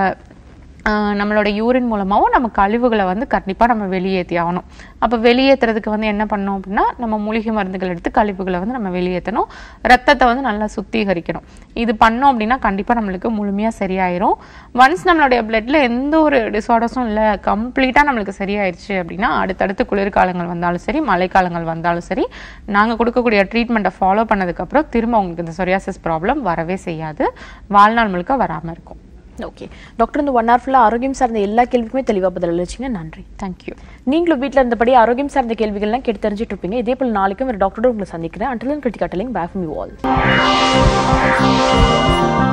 ஆஹ் நம்மளோட யூரின் மூலமாவோ நம்ம கழிவுகளை வந்து கண்டிப்பாக நம்ம வெளியேற்றி ஆகணும் அப்போ வெளியேற்றுறதுக்கு வந்து என்ன பண்ணணும் அப்படின்னா நம்ம மூலிகை மருந்துகள் எடுத்து கழிவுகளை வந்து நம்ம வெளியேற்றணும் ரத்தத்தை வந்து நல்லா சுத்திகரிக்கணும் இது பண்ணோம் அப்படின்னா கண்டிப்பாக நம்மளுக்கு முழுமையாக சரியாயிரும் ஒன்ஸ் நம்மளுடைய பிளட்ல எந்த ஒரு டிசார்டர்ஸும் இல்லை கம்ப்ளீட்டாக நம்மளுக்கு சரியாயிருச்சு அப்படின்னா அடுத்தடுத்து குளிர்காலங்கள் வந்தாலும் சரி மழைக்காலங்கள் வந்தாலும் சரி நாங்கள் கொடுக்கக்கூடிய ட்ரீட்மெண்ட்டை ஃபாலோ பண்ணதுக்கப்புறம் திரும்ப உங்களுக்கு இந்த சொரியாசிஸ் ப்ராப்ளம் வரவே செய்யாது வாழ்நாள் முழுக்க வராமல் இருக்கும் ஓகே டாக்டர் இந்த ஒன் ஹவர் ஃபுல்லாக ஆரோக்கியம் சார்ந்த எல்லா கேள்விக்குமே தெளிவாக பதில் அளிச்சிங்க நன்றி தேங்க்யூ நீங்களும் வீட்டில் இருந்தபடி ஆரோக்கியம் சார்ந்த கேள்விகள்லாம் கேட்டு தெரிஞ்சுட்டு இருப்பீங்க இதே போல் நாளைக்கும் ஒரு டாக்டரோட உங்களை சந்திக்கிறேன் அண்டலன் கிரிட்டிகாட்டலிங் பேக் ஃப்ரம் யூ ஆல்